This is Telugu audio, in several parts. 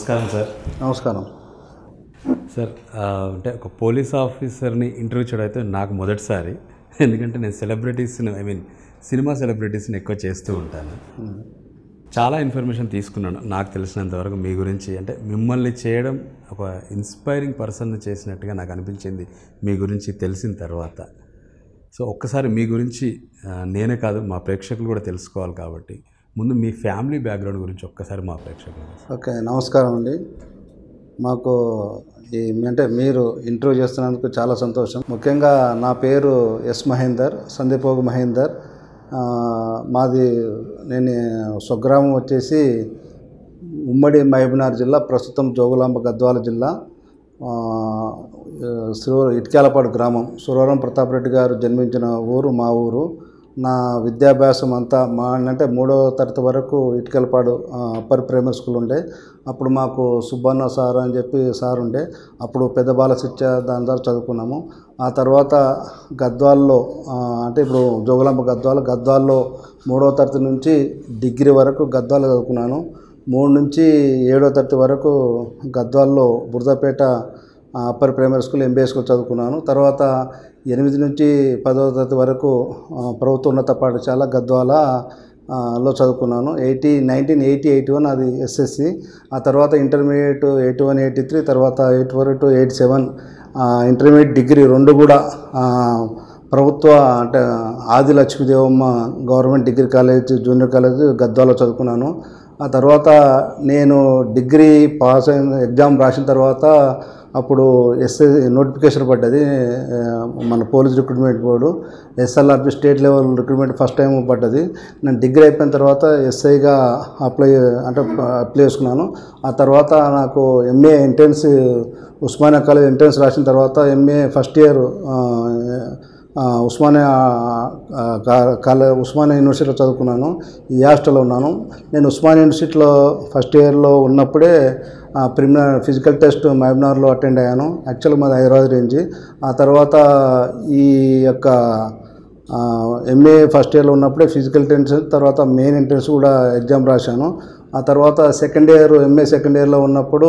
నమస్కారం సార్ నమస్కారం సార్ ఆ, అంటే ఒక పోలీస్ ఆఫీసర్ని ఇంటర్వ్యూ చేయడం అయితే నాకు మొదటిసారి ఎందుకంటే నేను సెలబ్రిటీస్ని ఐ మీన్ సినిమా సెలబ్రిటీస్ని ఎక్కువ చేస్తూ ఉంటాను చాలా ఇన్ఫర్మేషన్ తీసుకున్నాను నాకు తెలిసినంత వరకు మీ గురించి అంటే మిమ్మల్ని చేయడం ఒక ఇన్స్పైరింగ్ పర్సన్ చేసినట్టుగా నాకు అనిపించింది మీ గురించి తెలిసిన తర్వాత సో ఒక్కసారి మీ గురించి ఆ, నేనే కాదు మా ప్రేక్షకులు కూడా తెలుసుకోవాలి కాబట్టి ముందు మీ ఫ్యామిలీ బ్యాక్గ్రౌండ్ గురించి ఒక్కసారి మా ప్రేక్షకులు ఓకే నమస్కారం అండి మాకు ఈ అంటే మీరు ఇంటర్వ్యూ చేస్తున్నందుకు చాలా సంతోషం ముఖ్యంగా నా పేరు ఎస్ మహేందర్ సందీపోగు మహేందర్ ఆ, మాది నేను స్వగ్రామం వచ్చేసి ఉమ్మడి మహబూబ్నగర్ జిల్లా ప్రస్తుతం జోగులాంబ గద్వాల జిల్లా ఆ, సుర ఇటుక్యాలపాడు గ్రామం సురవరం ప్రతాప్ రెడ్డి గారు జన్మించిన ఊరు మా ఊరు నా విద్యాభ్యాసం అంతా మా అంటే మూడో తరగతి వరకు ఇటుకలపాడు ఆ, అప్పర్ ప్రైమరీ స్కూల్ ఉండే అప్పుడు మాకు సుబ్బన్న సార్ అని చెప్పి సార్ ఉండే అప్పుడు పెద్ద బాల శిక్ష దాని ద్వారా చదువుకున్నాము ఆ తర్వాత గద్వాల్లో ఆ, అంటే ఇప్పుడు జోగులాంబ గద్వాల గద్వాల్లో మూడో తరగతి నుంచి డిగ్రీ వరకు గద్వాలు చదువుకున్నాను మూడు నుంచి ఏడో తరగతి వరకు గద్వాల్లో బురదపేట ఆ, upper primary school MBA school చదువుకున్నాను తర్వాత ఎనిమిది నుంచి పదవ తరగతి వరకు ఆ, ప్రభుత్వ ఉన్నత పాఠశాల గద్వాల ఆ, లో చదువుకున్నాను eighty nineteen eighty eighty one అది ఎస్ఎస్సి ఆ తర్వాత intermediate eighty one eighty three తర్వాత eighty four to eighty seven intermediate degree రెండు కూడా ఆ, ప్రభుత్వ అంటే Adi Lakshmidevamma government degree college junior college గద్వాలో చదువుకున్నాను ఆ తర్వాత నేను డిగ్రీ పాస్ అయిన ఎగ్జామ్ రాసిన తర్వాత అప్పుడు ఎస్ఐ నోటిఫికేషన్ పడ్డది ఆ, మన police recruitment board SLRP state level recruitment first time పడ్డది నేను డిగ్రీ అయిపోయిన తర్వాత ఎస్ఐగా అప్లై అంటే అప్లై చేసుకున్నాను ఆ తర్వాత నాకు MA entrance Osmania college entrance రాసిన తర్వాత ఎంఏ ఫస్ట్ ఇయర్ ఆ, ఉస్మానియా ఆ, కా- కాలే ఉస్మానియా యూనివర్సిటీలో చదువుకున్నాను ఈ హాస్టల్లో ఉన్నాను నేను ఉస్మానియా యూనివర్సిటీలో ఫస్ట్ ఇయర్లో ఉన్నప్పుడే ప్రిమినర్ ఫిజికల్ టెస్ట్ మహబూబ్నగర్లో అటెండ్ అయ్యాను యాక్చువల్గా మాది హైదరాబాద్ రేంజ్ ఆ తర్వాత ఈ యొక్క ఎంఏ ఫస్ట్ ఇయర్లో ఉన్నప్పుడే ఫిజికల్ టెన్స్ తర్వాత మెయిన్ ఎంట్రన్స్ కూడా ఎగ్జామ్ రాశాను ఆ తర్వాత సెకండ్ ఇయర్ ఎంఏ సెకండ్ ఇయర్లో ఉన్నప్పుడు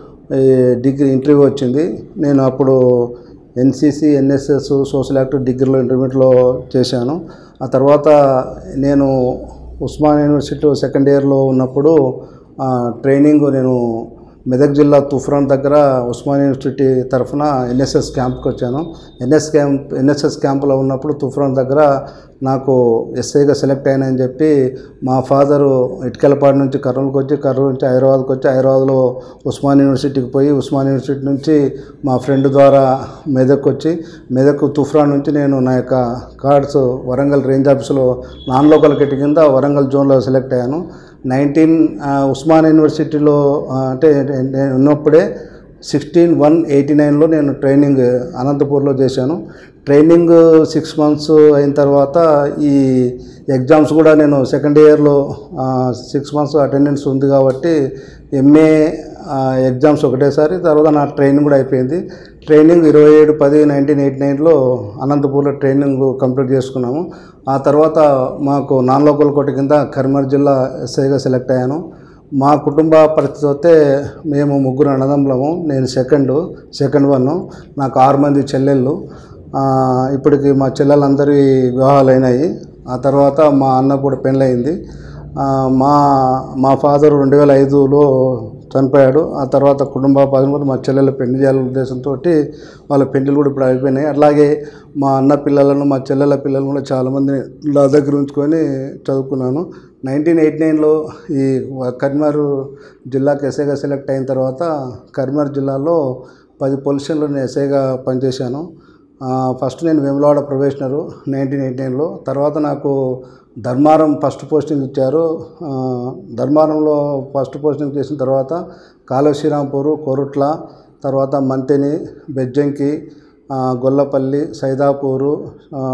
ఈ డిగ్రీ ఇంటర్వ్యూ వచ్చింది నేను అప్పుడు ఎన్సీసీ ఎన్ఎస్ఎస్ సోషల్ యాక్టివ్ డిగ్రీలో ఇంటర్మీడియట్లో చేశాను ఆ తర్వాత నేను ఉస్మాన్ యూనివర్సిటీ సెకండ్ ఇయర్లో ఉన్నప్పుడు ఆ, ట్రైనింగ్ నేను మెదక్ జిల్లా తుఫ్రాన్ దగ్గర ఉస్మాన్ యూనివర్సిటీ తరఫున ఎన్ఎస్ఎస్ క్యాంప్కి వచ్చాను ఎన్ఎస్ క్యాంప్ ఎన్ఎస్ఎస్ క్యాంప్లో ఉన్నప్పుడు తుఫ్రాన్ దగ్గర నాకు ఎస్ఐగా సెలెక్ట్ అయినాయని చెప్పి మా ఫాదరు ఇటుకలపాడు నుంచి కర్నూలుకి వచ్చి కర్నూలు నుంచి హైదరాబాద్కి వచ్చి హైదరాబాద్లో ఉస్మాన్ యూనివర్సిటీకి పోయి ఉస్మాన్ యూనివర్సిటీ నుంచి మా ఫ్రెండ్ ద్వారా మెదక్ వచ్చి మెదక్ తుఫ్రాన్ నుంచి నేను నా యొక్క కార్డ్స్ వరంగల్ రేంజ్ ఆఫీసులో నాన్ లోకల్ కిట్ కింద వరంగల్ జోన్లో సెలెక్ట్ అయ్యాను నైన్టీన్ ఉస్మాన్ యూనివర్సిటీలో ఆ, అంటే నేను ఉన్నప్పుడే సిక్స్టీన్ వన్ ఎయిటీ నైన్లో నేను ట్రైనింగ్ అనంతపూర్లో చేశాను ట్రైనింగ్ సిక్స్ మంత్స్ అయిన తర్వాత ఈ ఎగ్జామ్స్ కూడా నేను సెకండ్ ఇయర్లో సిక్స్ మంత్స్ అటెండెన్స్ ఉంది కాబట్టి ఎంఏ ఎగ్జామ్స్ ఒకటేసారి తర్వాత నా ట్రైనింగ్ కూడా అయిపోయింది ట్రైనింగ్ ఇరవై ఏడు పది నైన్టీన్ ఎయిటీ నైన్లో అనంతపూర్లో ట్రైనింగ్ కంప్లీట్ చేసుకున్నాము ఆ తర్వాత మాకు నాన్ లోకల్ కోట కింద కరీంనగర్ జిల్లా ఎస్ఐగా సెలెక్ట్ అయ్యాను మా కుటుంబ పరిస్థితి అయితే మేము ముగ్గురు అన్నదమ్ములము నేను సెకండ్ సెకండ్ వన్ నాకు ఆరు మంది చెల్లెళ్ళు ఆ, ఇప్పటికి మా చెల్లెలందరి వివాహాలు అయినాయి ఆ తర్వాత మా అన్న కూడా పెళ్ళయింది ఆ, మా మా ఫాదర్ రెండు వేల ఐదులో చనిపోయాడు ఆ తర్వాత కుటుంబ పదమూడు మా చెల్లెల పెళ్లి చేయాలనే ఉద్దేశంతో వాళ్ళ పెళ్లిలు కూడా ఇప్పుడు అయిపోయినాయి అట్లాగే మా అన్న పిల్లలను మా చెల్లెల పిల్లలను కూడా చాలామంది నా దగ్గర ఉంచుకొని చదువుకున్నాను నైన్టీన్ ఎయిటీ నైన్లో ఈ కరీంనగర్ జిల్లాకి ఎస్ఐగా సెలెక్ట్ అయిన తర్వాత కరీంనగర్ జిల్లాలో పది పొజిషన్లో నేను ఎస్ఐగా పనిచేశాను ఆ, ఫస్ట్ నేను వేములవాడ ప్రొఫెషనరు నైన్టీన్ ఎయిటీ నైన్లో తర్వాత నాకు ధర్మారం ఫస్ట్ పోస్టింగ్ ఇచ్చారు ఆ, ధర్మారంలో ఫస్ట్ పోస్టింగ్ చేసిన తర్వాత కాలువ శ్రీరాంపూరు కొరుట్ల తర్వాత మంతెని బెజ్జంకి ఆ, గొల్లపల్లి సైదాపూరు ఆ,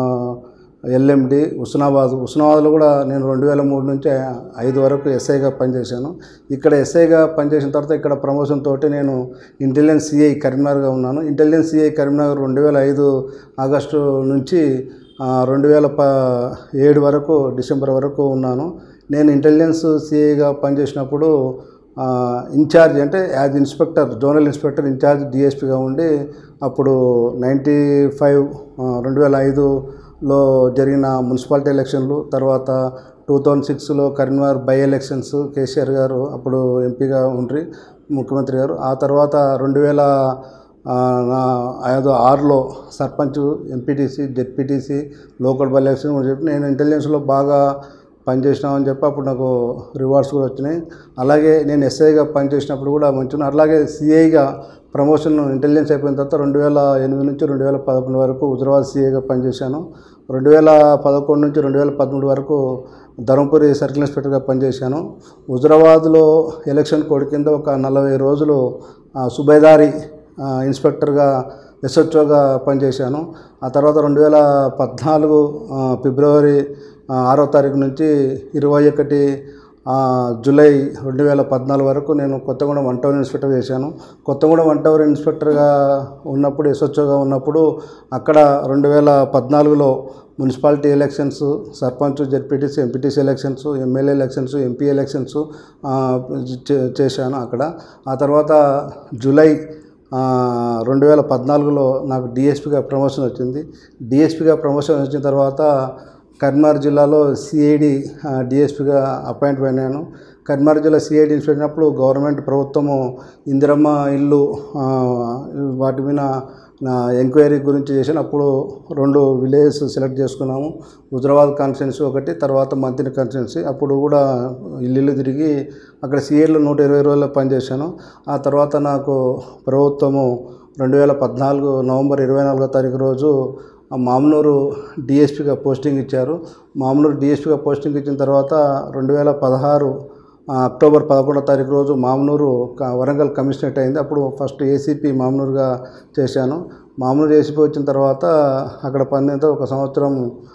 ఎల్ఎండి హుస్నాబాద్ హుస్నాబాద్లో కూడా నేను రెండు వేల మూడు నుంచి ఐదు వరకు ఎస్ఐగా పనిచేశాను ఇక్కడ ఎస్ఐగా పనిచేసిన తర్వాత ఇక్కడ ప్రమోషన్ తోటి నేను ఇంటెలిజెన్స్ సిఐ కరీంనగర్గా ఉన్నాను ఇంటెలిజెన్స్ సిఐ కరీంనగర్ రెండు వేల ఐదు ఆగస్టు నుంచి ఆ, రెండు వేల ప ఏడు వరకు డిసెంబర్ వరకు ఉన్నాను నేను ఇంటెలిజెన్స్ సిఐగా పనిచేసినప్పుడు ఆ, ఇన్ఛార్జ్ అంటే as inspector zonal inspector in-charge డిఎస్పీగా ఉండి అప్పుడు నైంటీ ఫైవ్ రెండు వేల ఐదులో జరిగిన మున్సిపాలిటీ ఎలక్షన్లు తర్వాత టూ థౌజండ్ సిక్స్లో కరీంనగర్ బై ఎలక్షన్స్ కేసీఆర్ గారు అప్పుడు ఎంపీగా ఉండ్రి ముఖ్యమంత్రి గారు ఆ తర్వాత రెండు వేల ఆ, నా ఐదు ఆరులో sarpanch MPTC ZPTC local by election కూడా చెప్పి నేను ఇంటెలిజెన్స్లో బాగా పనిచేసినామని చెప్పి అప్పుడు నాకు రివార్డ్స్ కూడా వచ్చినాయి అలాగే నేను ఎస్ఐగా పనిచేసినప్పుడు కూడా మంచిగా అలాగే సిఐగా ప్రమోషన్ ఇంటెలిజెన్స్ అయిపోయిన తర్వాత రెండు వేల ఎనిమిది నుంచి రెండు వేల పదకొండు వరకు హుజరాబాద్ సిఐగా పనిచేశాను రెండు వేల పదకొండు నుంచి రెండు వేల పదమూడు వరకు ధర్మపురి సర్కిల్ ఇన్స్పెక్టర్గా పనిచేశాను హుజరాబాద్లో ఎలక్షన్ కోడ్ కింద ఒక నలభై రోజులు ఆ, సుబేదారి ఆ, ఇన్స్పెక్టర్గా ఎస్హెచ్ఓగా పనిచేశాను ఆ తర్వాత రెండు వేల పద్నాలుగు ఆ, ఫిబ్రవరి ఆ, ఆరో తారీఖు నుంచి ఇరవై ఒకటి ఆ, జూలై రెండు వేల పద్నాలుగు వరకు నేను కొత్తగూడెం వన్ టౌన్ ఇన్స్పెక్టర్ చేశాను కొత్తగూడెం వన్ టౌన్ ఇన్స్పెక్టర్గా ఉన్నప్పుడు ఎస్హెచ్ఓగా ఉన్నప్పుడు అక్కడ రెండు వేల పద్నాలుగులో municipality elections sarpanch ZPTC MPTC elections MLA elections MP elections ఆ, చే- చేశాను అక్కడ ఆ తర్వాత జూలై ఆ, రెండు వేల పద్నాలుగులో నాకు డిఎస్పీగా ప్రమోషన్ వచ్చింది డిఎస్పీగా ప్రమోషన్ వచ్చిన తర్వాత కరీంనగర్ జిల్లాలో సిఐడి డిఎస్పీగా అపాయింట్ అయినాను కరీంనగర్ జిల్లా సిఐడి ఇన్స్పెక్టర్ గవర్నమెంట్ ప్రభుత్వము ఇందిరమ్మ ఇల్లు ఆ, వాటి మీద నా ఎంక్వైరీ గురించి చేశాను అప్పుడు రెండు విలేజెస్ సెలెక్ట్ చేసుకున్నాము హుజరాబాద్ కాన్స్టిట్యున్సీ ఒకటి తర్వాత మంత్రి కాన్స్టిట్యున్సీ అప్పుడు కూడా ఇల్లు తిరిగి అక్కడ సిఐలో నూట ఇరవై రోజుల్లో పనిచేశాను ఆ తర్వాత నాకు ప్రభుత్వము రెండు వేల పద్నాలుగు నవంబర్ ఇరవై నాలుగో తారీఖు రోజు ఆ మామనూరు డిఎస్పీగా పోస్టింగ్ ఇచ్చారు మామనూరు డిఎస్పీగా పోస్టింగ్ ఇచ్చిన తర్వాత రెండు వేల పదహారు ఆ, అక్టోబర్ పదకొండో తారీఖు రోజు మామనూరు క- వరంగల్ కమిషనరేట్ అయింది అప్పుడు ఫస్ట్ ఏసీపీ మామనూరుగా చేశాను మామనూరు ఏసీపీ వచ్చిన తర్వాత అక్కడ పనితో ఒక సంవత్సరం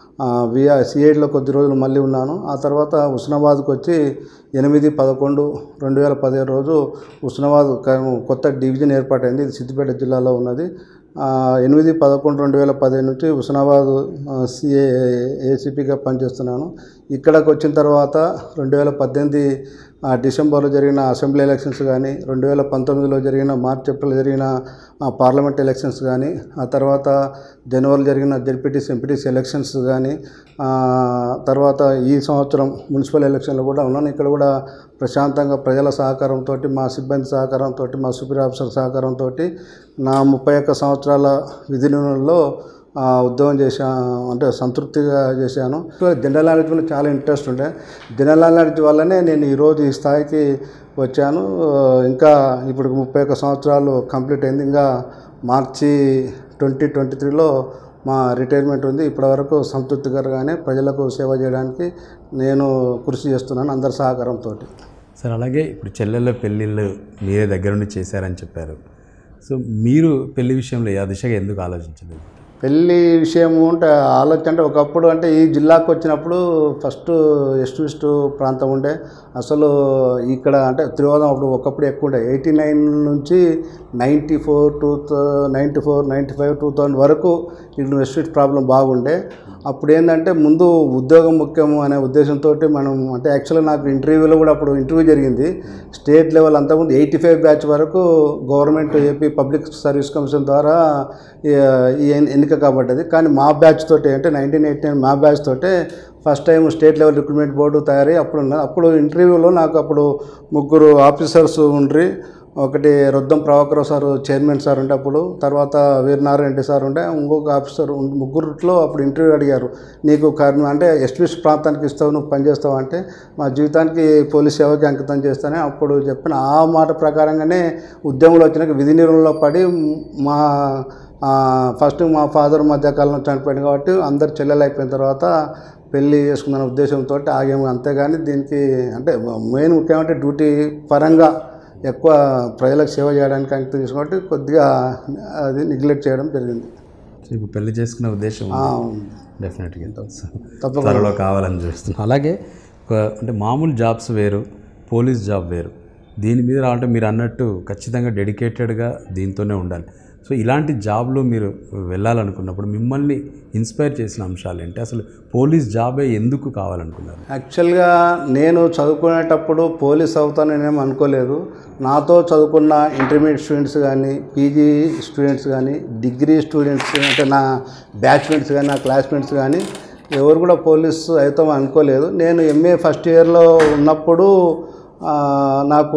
విఆ సిఐడిలో కొద్ది రోజులు మళ్ళీ ఉన్నాను ఆ తర్వాత హుస్నాబాద్కి వచ్చి ఎనిమిది పదకొండు రెండు వేల పదిహేను రోజు హుస్నాబాద్ క- కొత్త డివిజన్ ఏర్పాటైంది ఇది సిద్దిపేట జిల్లాలో ఉన్నది ఆ, ఎనిమిది పదకొండు రెండు వేల పదిహేను నుంచి హుస్నాబాద్ సిఏ ఏసీపీగా పనిచేస్తున్నాను ఇక్కడికి వచ్చిన తర్వాత రెండు వేల పద్దెనిమిది ఆ, డిసెంబర్లో జరిగిన అసెంబ్లీ ఎలక్షన్స్ కానీ రెండు వేల పంతొమ్మిదిలో జరిగిన మార్చ్ ఏప్రిల్ జరిగిన ఆ, పార్లమెంట్ ఎలక్షన్స్ కానీ ఆ తర్వాత జనవరిలో జరిగిన జెడ్పీటీసీ ఎంపీటీసీ ఎలక్షన్స్ కానీ ఆ, తర్వాత ఈ సంవత్సరం మున్సిపల్ ఎలక్షన్లో కూడా ఉన్నాను ఇక్కడ కూడా ప్రశాంతంగా ప్రజల సహకారంతో మా సిబ్బంది సహకారంతో మా సూపర్ ఆఫీసర్ సహకారంతో నా ముప్పై ఒక్క సంవత్సరాల విధి నిర్వహణలో ఆ, ఉద్యోగం చేశా అంటే సంతృప్తిగా చేశాను జనరల్ నాలెడ్జ్ మీద చాలా ఇంట్రెస్ట్ ఉండే జనరల్ నాలెడ్జ్ వల్లనే నేను ఈరోజు ఈ స్థాయికి వచ్చాను ఆ, ఇంకా ఇప్పుడు ముప్పై ఒక్క సంవత్సరాలు కంప్లీట్ అయింది ఇంకా మార్చి ట్వంటీ ట్వంటీ త్రీలో మా రిటైర్మెంట్ ఉంది ఇప్పటివరకు సంతృప్తికరంగానే ప్రజలకు సేవ చేయడానికి నేను కృషి చేస్తున్నాను అందరి సహకారంతో సార్ అలాగే ఇప్పుడు చెల్లెళ్ళ పెళ్ళిళ్ళు మీరే దగ్గర నుండి చేశారని చెప్పారు సో మీరు పెళ్లి విషయంలో ఆ దిశగా ఎందుకు ఆలోచించలేదు పెళ్ళి విషయం అంటే ఆలోచన అంటే ఒకప్పుడు అంటే ఈ జిల్లాకు వచ్చినప్పుడు ఫస్ట్ ఎస్ట్ వెస్ట్ ప్రాంతం ఉండే అసలు ఇక్కడ అంటే త్రివాదం అప్పుడు ఒకప్పుడు ఎక్కువ ఉండే ఎయిటీ నైన్ నుంచి ninety four to ninety four ninety five two thousand వరకు ఇక్కడ వెస్ట్ వెస్ట్ ప్రాబ్లం బాగుండే అప్పుడు ఏంటంటే ముందు ఉద్యోగం ముఖ్యము అనే ఉద్దేశంతో మనం అంటే యాక్చువల్గా నాకు ఇంటర్వ్యూలో కూడా అప్పుడు ఇంటర్వ్యూ జరిగింది స్టేట్ లెవెల్ అంతకుముందు ఎయిటీ ఫైవ్ బ్యాచ్ వరకు government AP public service commission ద్వారా ఈ- ఈ ఎన్- ఎన్నిక కాబడ్డది కానీ మా బ్యాచ్ తోటి అంటే నైన్టీన్ ఎయిటీ నైన్ మా బ్యాచ్ తోటే first time state level recruitment board తయారై అప్పుడు ఉన్న- అప్పుడు ఇంటర్వ్యూలో నాకు అప్పుడు ముగ్గురు ఆఫీసర్స్ ఉండ్రి ఒకటి Roddam Prabhakar sir chairman sir ఉండే అప్పుడు తర్వాత వీరనారాయణ రెడ్డి సార్ ఉండే ఇంకొక ఆఫీసర్ ఉం- ముగ్గురిలో అప్పుడు ఇంటర్వ్యూ అడిగారు నీకు కర్మ అంటే ఎస్పీఎస్ ప్రాంతానికి ఇస్తావు నువ్వు పనిచేస్తావు అంటే మా జీవితానికి పోలీస్ సేవకి అంకితం చేస్తానే అప్పుడు చెప్పిన ఆ మాట ప్రకారంగానే ఉద్యమంలో వచ్చినాక విధి నిర్వహణలో పడి మా ఆ, ఫస్ట్ మా ఫాదర్ మధ్యకాలంలో చనిపోయింది కాబట్టి అందరు చెల్లెలు అయిపోయిన తర్వాత పెళ్ళి చేసుకున్న ఉద్దేశంతో ఆగాము అంతేగాని దీనికి అంటే మెయిన్ ముఖ్యమంటే డ్యూటీ పరంగా ఎక్కువ ప్రజలకు సేవ చేయడానికి అంకితం తీసుకుంటే కొద్దిగా అది నెగ్లెక్ట్ చేయడం జరిగింది సో ఇప్పుడు పెళ్లి చేసుకునే ఉద్దేశం ఆ, డెఫినెట్గా తప్పకుండా త్వరలో కావాలని చూస్తున్నాం అలాగే ఒక అంటే మామూలు జాబ్స్ వేరు పోలీస్ జాబ్ వేరు దీని మీద రావాలంటే మీరు అన్నట్టు ఖచ్చితంగా డెడికేటెడ్గా దీంతోనే ఉండాలి సో ఇలాంటి జాబ్లో మీరు వెళ్ళాలనుకున్నప్పుడు మిమ్మల్ని ఇన్స్పైర్ చేసిన అంశాలు ఏంటి అసలు పోలీస్ జాబే ఎందుకు కావాలనుకున్నారు యాక్చువల్గా నేను చదువుకునేటప్పుడు పోలీస్ అవుతాననేం అనుకోలేదు నాతో చదువుకున్న ఇంటర్మీడియట్ స్టూడెంట్స్ కానీ పీజీ స్టూడెంట్స్ కానీ డిగ్రీ స్టూడెంట్స్ అంటే నా బ్యాచ్మెంట్స్ కానీ నా క్లాస్మేట్స్ కానీ ఎవరు కూడా పోలీస్ అవుతాం అనుకోలేదు నేను ఎంఏ ఫస్ట్ ఇయర్లో ఉన్నప్పుడు ఆ, నాకు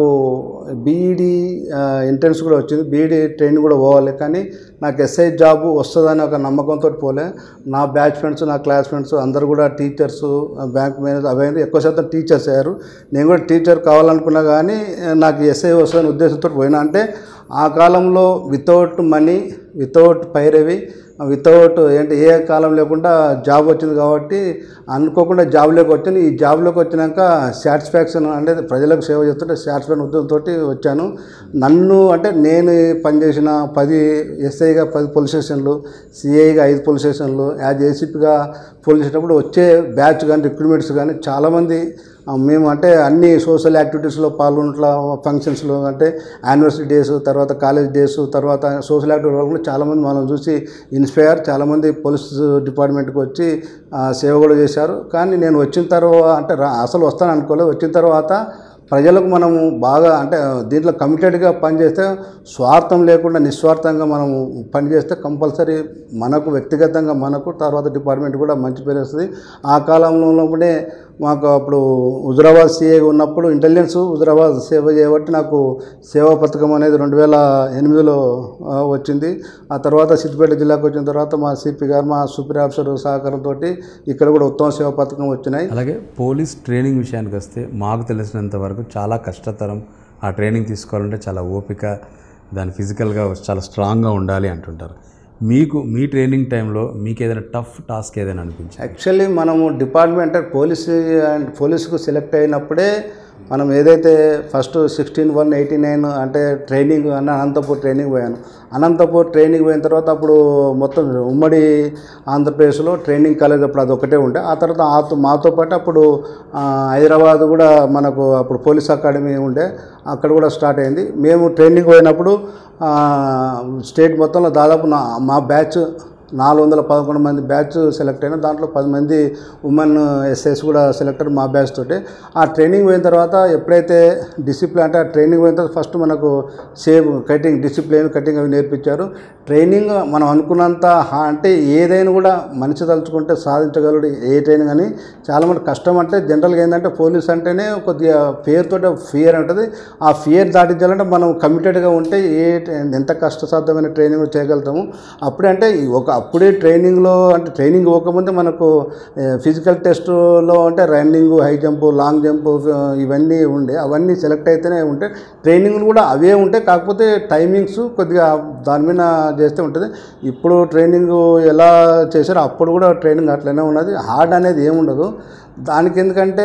బీఈడి ఎంట్రన్స్ కూడా వచ్చింది బీఈడి ట్రైనింగ్ కూడా పోవాలి కానీ నాకు ఎస్ఐ జాబ్ వస్తుందని ఒక నమ్మకంతో పోలే నా బ్యాచ్ ఫ్రెండ్స్ నా క్లాస్ ఫ్రెండ్స్ అందరు కూడా టీచర్స్ బ్యాంక్ మేనేజర్ అవన్నీ ఎక్కువ శాతం టీచర్స్ అయ్యారు నేను కూడా టీచర్ కావాలనుకున్నా కానీ నాకు ఎస్ఐ వస్తుందని ఉద్దేశంతో పోయినా అంటే ఆ కాలంలో వితౌట్ మనీ వితౌట్ పైరవి వితౌట్ ఏంటి ఏ కాలం లేకుండా జాబ్ వచ్చింది కాబట్టి అనుకోకుండా జాబ్లోకి వచ్చాను ఈ జాబ్లోకి వచ్చినాక సాటిస్ఫాక్షన్ అంటే ప్రజలకు సేవ చేస్తుంటే సాటిస్ఫాక్షన్ ఉద్యోగంతో వచ్చాను నన్ను అంటే నేను పనిచేసిన పది ఎస్ఐగా పది పోలీస్ స్టేషన్లు సిఐగా ఐదు పోలీస్ స్టేషన్లు యాజ్ ఏసీపీగా పోలీస్ చేసినప్పుడు వచ్చే బ్యాచ్ కానీ రిక్రూట్మెంట్స్ కానీ చాలామంది ఆ, మేము అంటే అన్ని సోషల్ యాక్టివిటీస్లో పాల్గొనట్ల ఫంక్షన్స్లో అంటే యానివర్సరీ డేస్ తర్వాత కాలేజ్ డేస్ తర్వాత సోషల్ యాక్టివిటీ చాలామంది మనం చూసి ఇన్స్పైర్ చాలామంది పోలీస్ డిపార్ట్మెంట్కి వచ్చి ఆ, సేవ కూడా చేశారు కానీ నేను వచ్చిన తర్వాత అంటే రా- అసలు వస్తాను అనుకోలేదు వచ్చిన తర్వాత ప్రజలకు మనము బాగా అంటే దీంట్లో కమిటెడ్గా పనిచేస్తే స్వార్థం లేకుండా నిస్వార్థంగా మనము పనిచేస్తే కంపల్సరీ మనకు వ్యక్తిగతంగా మనకు తర్వాత డిపార్ట్మెంట్ కూడా మంచి పేరు వస్తుంది ఆ కాలంలోనే మాకు అప్పుడు హుజరాబాద్ సిఏగా ఉన్నప్పుడు ఇంటెలిజెన్స్ హుజరాబాద్ సేవ చేయబట్టి నాకు సేవా పథకం అనేది రెండు వేల ఎనిమిదిలో ఆ, వచ్చింది ఆ తర్వాత సిద్దిపేట జిల్లాకు వచ్చిన తర్వాత మా సిపి గారు మా సూపర్ ఆఫీసర్ సహకారంతో ఇక్కడ కూడా ఉత్తమ సేవా పథకం వచ్చినాయి అలాగే పోలీస్ ట్రైనింగ్ విషయానికి వస్తే మాకు తెలిసినంత వరకు చాలా కష్టతరం ఆ ట్రైనింగ్ తీసుకోవాలంటే చాలా ఓపిక దాని ఫిజికల్గా చాలా స్ట్రాంగ్గా ఉండాలి అంటుంటారు మీకు మీ ట్రైనింగ్ టైంలో మీకు ఏదైనా టఫ్ టాస్క్ ఏదైనా అనిపించింది యాక్చువల్లీ మనము డిపార్ట్మెంట్ అంటే పోలీసు అండ్ పోలీసుకు సెలెక్ట్ అయినప్పుడే మనం ఏదైతే first sixteen one eighty nine అంటే ట్రైనింగ్ అన్న అనంతపూర్ ట్రైనింగ్ పోయాను అనంతపూర్ ట్రైనింగ్ పోయిన తర్వాత అప్పుడు మొత్తం ఉమ్మడి ఆంధ్రప్రదేశ్లో ట్రైనింగ్ కాలేజ్ అప్పుడు అది ఒకటే ఉండే ఆ తర్వాత ఆతో మాతో పాటు అప్పుడు ఆ, హైదరాబాద్ కూడా మనకు అప్పుడు పోలీస్ అకాడమీ ఉండే అక్కడ కూడా స్టార్ట్ అయింది మేము ట్రైనింగ్ పోయినప్పుడు ఆ, స్టేట్ మొత్తంలో దాదాపు నా మా బ్యాచ్ నాలుగు వందల పదకొండు మంది బ్యాచ్ సెలెక్ట్ అయినా దాంట్లో పది మంది ఉమెన్ ఎస్ఎస్ కూడా సెలెక్ట్ అయ్యారు మా బ్యాచ్ తోటి ఆ ట్రైనింగ్ పోయిన తర్వాత ఎప్పుడైతే డిసిప్లిన్ అంటే ఆ ట్రైనింగ్ పోయిన తర్వాత ఫస్ట్ మనకు సేవ్ కటింగ్ డిసిప్లిన్ కటింగ్ అవి నేర్పించారు ట్రైనింగ్ మనం అనుకున్నంత హా- అంటే ఏదైనా కూడా మనిషి తలుచుకుంటే సాధించగలడు ఏ ట్రైనింగ్ అని చాలామంది కష్టం అంటే జనరల్గా ఏంటంటే పోలీస్ అంటేనే కొద్దిగా పేరుతో ఫియర్ ఉంటుంది ఆ ఫియర్ దాటించాలంటే మనం కమిటెడ్గా ఉంటే ఏ ఎంత కష్టసాధ్యమైన ట్రైనింగ్ చేయగలుగుతాము అప్పుడే అంటే ఈ ఒక అప్పుడే ట్రైనింగ్లో అంటే ట్రైనింగ్ ఇవ్వకముందే మనకు ఫిజికల్ టెస్ట్లో అంటే running high jump long jump ఇవన్నీ ఉండే అవన్నీ సెలెక్ట్ అయితేనే ఉంటే ట్రైనింగ్లు కూడా అవే ఉంటాయి కాకపోతే టైమింగ్స్ కొద్దిగా దాని మీద చేస్తే ఉంటుంది ఇప్పుడు ట్రైనింగ్ ఎలా చేశారో అప్పుడు కూడా ట్రైనింగ్ అట్లనే ఉన్నది హార్డ్ అనేది ఏముండదు దానికి ఎందుకంటే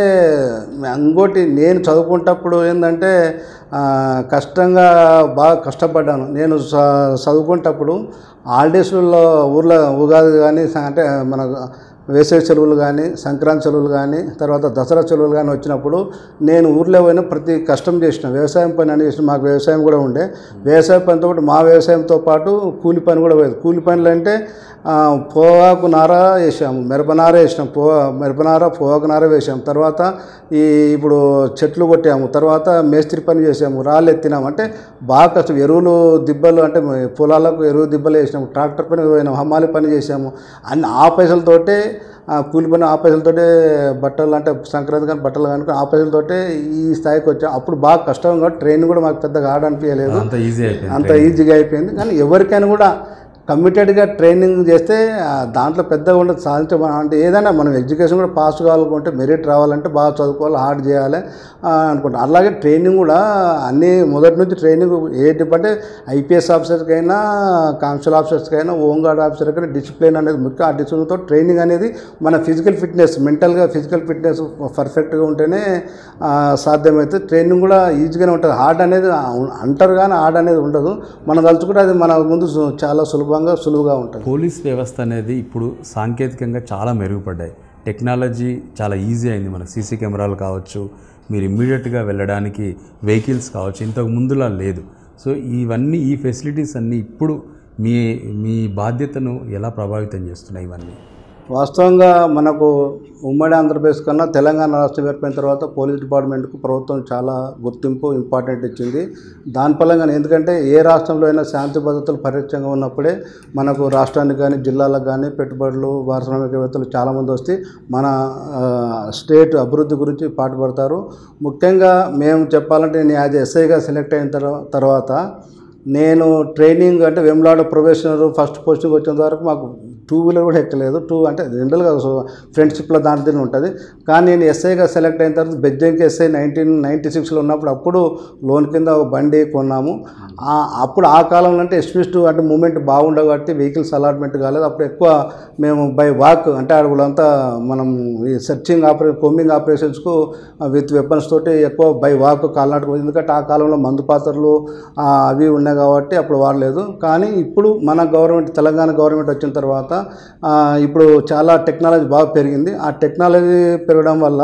ఇంకోటి నేను చదువుకుంటప్పుడు ఏంటంటే ఆ, కష్టంగా బాగా కష్టపడ్డాను నేను చ- చదువుకుంటప్పుడు హాలిడేస్లలో ఊర్లో ఉగాది కానీ స- అంటే మన వేసవి సెలవులు కానీ సంక్రాంతి సెలవులు కానీ తర్వాత దసరా సెలవులు కానీ వచ్చినప్పుడు నేను ఊర్లో పోయిన ప్రతి కష్టం చేసిన వ్యవసాయం పని అని చేసిన మాకు వ్యవసాయం కూడా ఉండే వ్యవసాయ పనితో పాటు మా వ్యవసాయంతో పాటు కూలి పని కూడా పోయేది కూలి పనులు అంటే ఆ, పొగాకు నార వేసాము మిరపనార వేసినాం పో మిరపనార పొగాకు నార వేసాం తర్వాత ఈ ఇప్పుడు చెట్లు కొట్టాము తర్వాత మేస్త్రి పని చేసాము రాళ్ళు ఎత్తినాము అంటే బాగా కష్టం ఎరువులు దిబ్బలు అంటే పొలాలకు ఎరువు దిబ్బలు వేసినాము ట్రాక్టర్ పని పోయినాము హమాలి పని చేసాము అన్ని ఆ పైసలతోటే ఆ కూలి పని ఆ పైసలతోటే బట్టలు అంటే సంక్రాంతి కానీ బట్టలు కానీ ఆ పైసలతోటే ఈ స్థాయికి వచ్చాం అప్పుడు బాగా కష్టం కాబట్టి ట్రైన్ కూడా మాకు పెద్దగా ఆడ అనిపించలేదు అంత ఈజీ అయిపోయింది అంత ఈజీగా అయిపోయింది కానీ ఎవరికైనా కూడా కమిటెడ్గా ట్రైనింగ్ చేస్తే ఆ, దాంట్లో పెద్దగా ఉండదు సాధించ అంటే ఏదైనా మనం ఎడ్యుకేషన్ కూడా పాస్ కావాలనుకుంటే మెరిట్ రావాలంటే బాగా చదువుకోవాలి హార్డ్ చేయాలి ఆ, అనుకుంటా అలాగే ట్రైనింగ్ కూడా అన్ని మొదటి నుంచి ట్రైనింగ్ ఏ డిప్ అంటే ఐపీఎస్ ఆఫీసర్కైనా కాన్స్టల్ ఆఫీసర్స్కైనా హోంగార్డ్ ఆఫీసర్కైనా డిసిప్లిన్ అనేది ముఖ్యం ఆ డిసిప్లిన్తో ట్రైనింగ్ అనేది మన ఫిజికల్ ఫిట్నెస్ మెంటల్గా ఫిజికల్ ఫిట్నెస్ పర్ఫెక్ట్గా ఉంటేనే ఆ, సాధ్యమవుతుంది ట్రైనింగ్ కూడా ఈజీగానే ఉంటుంది హార్డ్ అనేది అంటారు కానీ హార్డ్ అనేది ఉండదు మనం తలుచుకుంటే అది మన ముందు సు- చాలా సులభంగా సులువుగా ఉంటుంది పోలీస్ వ్యవస్థ అనేది ఇప్పుడు సాంకేతికంగా చాలా మెరుగుపడ్డాయి టెక్నాలజీ చాలా ఈజీ అయింది మనకు సీసీ కెమెరాలు కావచ్చు మీరు ఇమ్మీడియట్గా వెళ్ళడానికి వెహికల్స్ కావచ్చు ఇంతకు ముందులా లేదు సో ఇవన్నీ ఈ ఫెసిలిటీస్ అన్నీ ఇప్పుడు మీ మీ బాధ్యతను ఎలా ప్రభావితం చేస్తున్నాయి ఇవన్నీ వాస్తవంగా మనకు ఉమ్మడి ఆంధ్రప్రదేశ్ కన్నా తెలంగాణ రాష్ట్రం ఏర్పడిన తర్వాత పోలీస్ డిపార్ట్మెంట్కు ప్రభుత్వం చాలా గుర్తింపు ఇంపార్టెంట్ ఇచ్చింది దాని ఫలంగా ఎందుకంటే ఏ రాష్ట్రంలో అయినా శాంతి భద్రతలు పరిరక్షంగా ఉన్నప్పుడే మనకు రాష్ట్రానికి కానీ జిల్లాలకు కానీ పెట్టుబడులు పారిశ్రామికవేత్తలు చాలామంది వస్తే మన ఆ, స్టేట్ అభివృద్ధి గురించి పాటుపడతారు ముఖ్యంగా మేము చెప్పాలంటే నేను యాజ్ ఎస్ఐగా సెలెక్ట్ అయిన తర్వా- తర్వాత నేను ట్రైనింగ్ అంటే వెమ్లాడ ప్రొఫెషనల్ ఫస్ట్ పోస్టింగ్ వచ్చిన వరకు మాకు టూ వీలర్ కూడా ఎక్కలేదు టూ అంటే జనరల్గా ఫ్రెండ్షిప్లో దాని దీని ఉంటుంది కానీ నేను ఎస్ఐగా సెలెక్ట్ అయిన తర్వాత బెజ్జంకి ఎస్ఐ నైన్టీన్ నైంటీ సిక్స్లో ఉన్నప్పుడు అప్పుడు లోన్ కింద ఒక బండి కొన్నాము ఆ- అప్పుడు ఆ కాలంలో అంటే ఎస్మిస్ట్ అంటే మూమెంట్ బాగుండవు కాబట్టి వెహికల్స్ అలాట్మెంట్ కాలేదు అప్పుడు ఎక్కువ మేము బై వాక్ అంటే అడుగులంతా మనం ఈ సెర్చింగ్ ఆపరే కొమ్మింగ్ ఆపరేషన్స్కు విత్ వెపన్స్ తోటి ఎక్కువ బై వాక్ కాలినాటకు ఎందుకంటే ఆ కాలంలో మందు పాత్రలు ఆ, అవి ఉన్నాయి కాబట్టి అప్పుడు వాడలేదు కానీ ఇప్పుడు మన గవర్నమెంట్ తెలంగాణ గవర్నమెంట్ వచ్చిన తర్వాత ఆ, ఇప్పుడు చాలా టెక్నాలజీ బాగా పెరిగింది ఆ టెక్నాలజీ పెరగడం వల్ల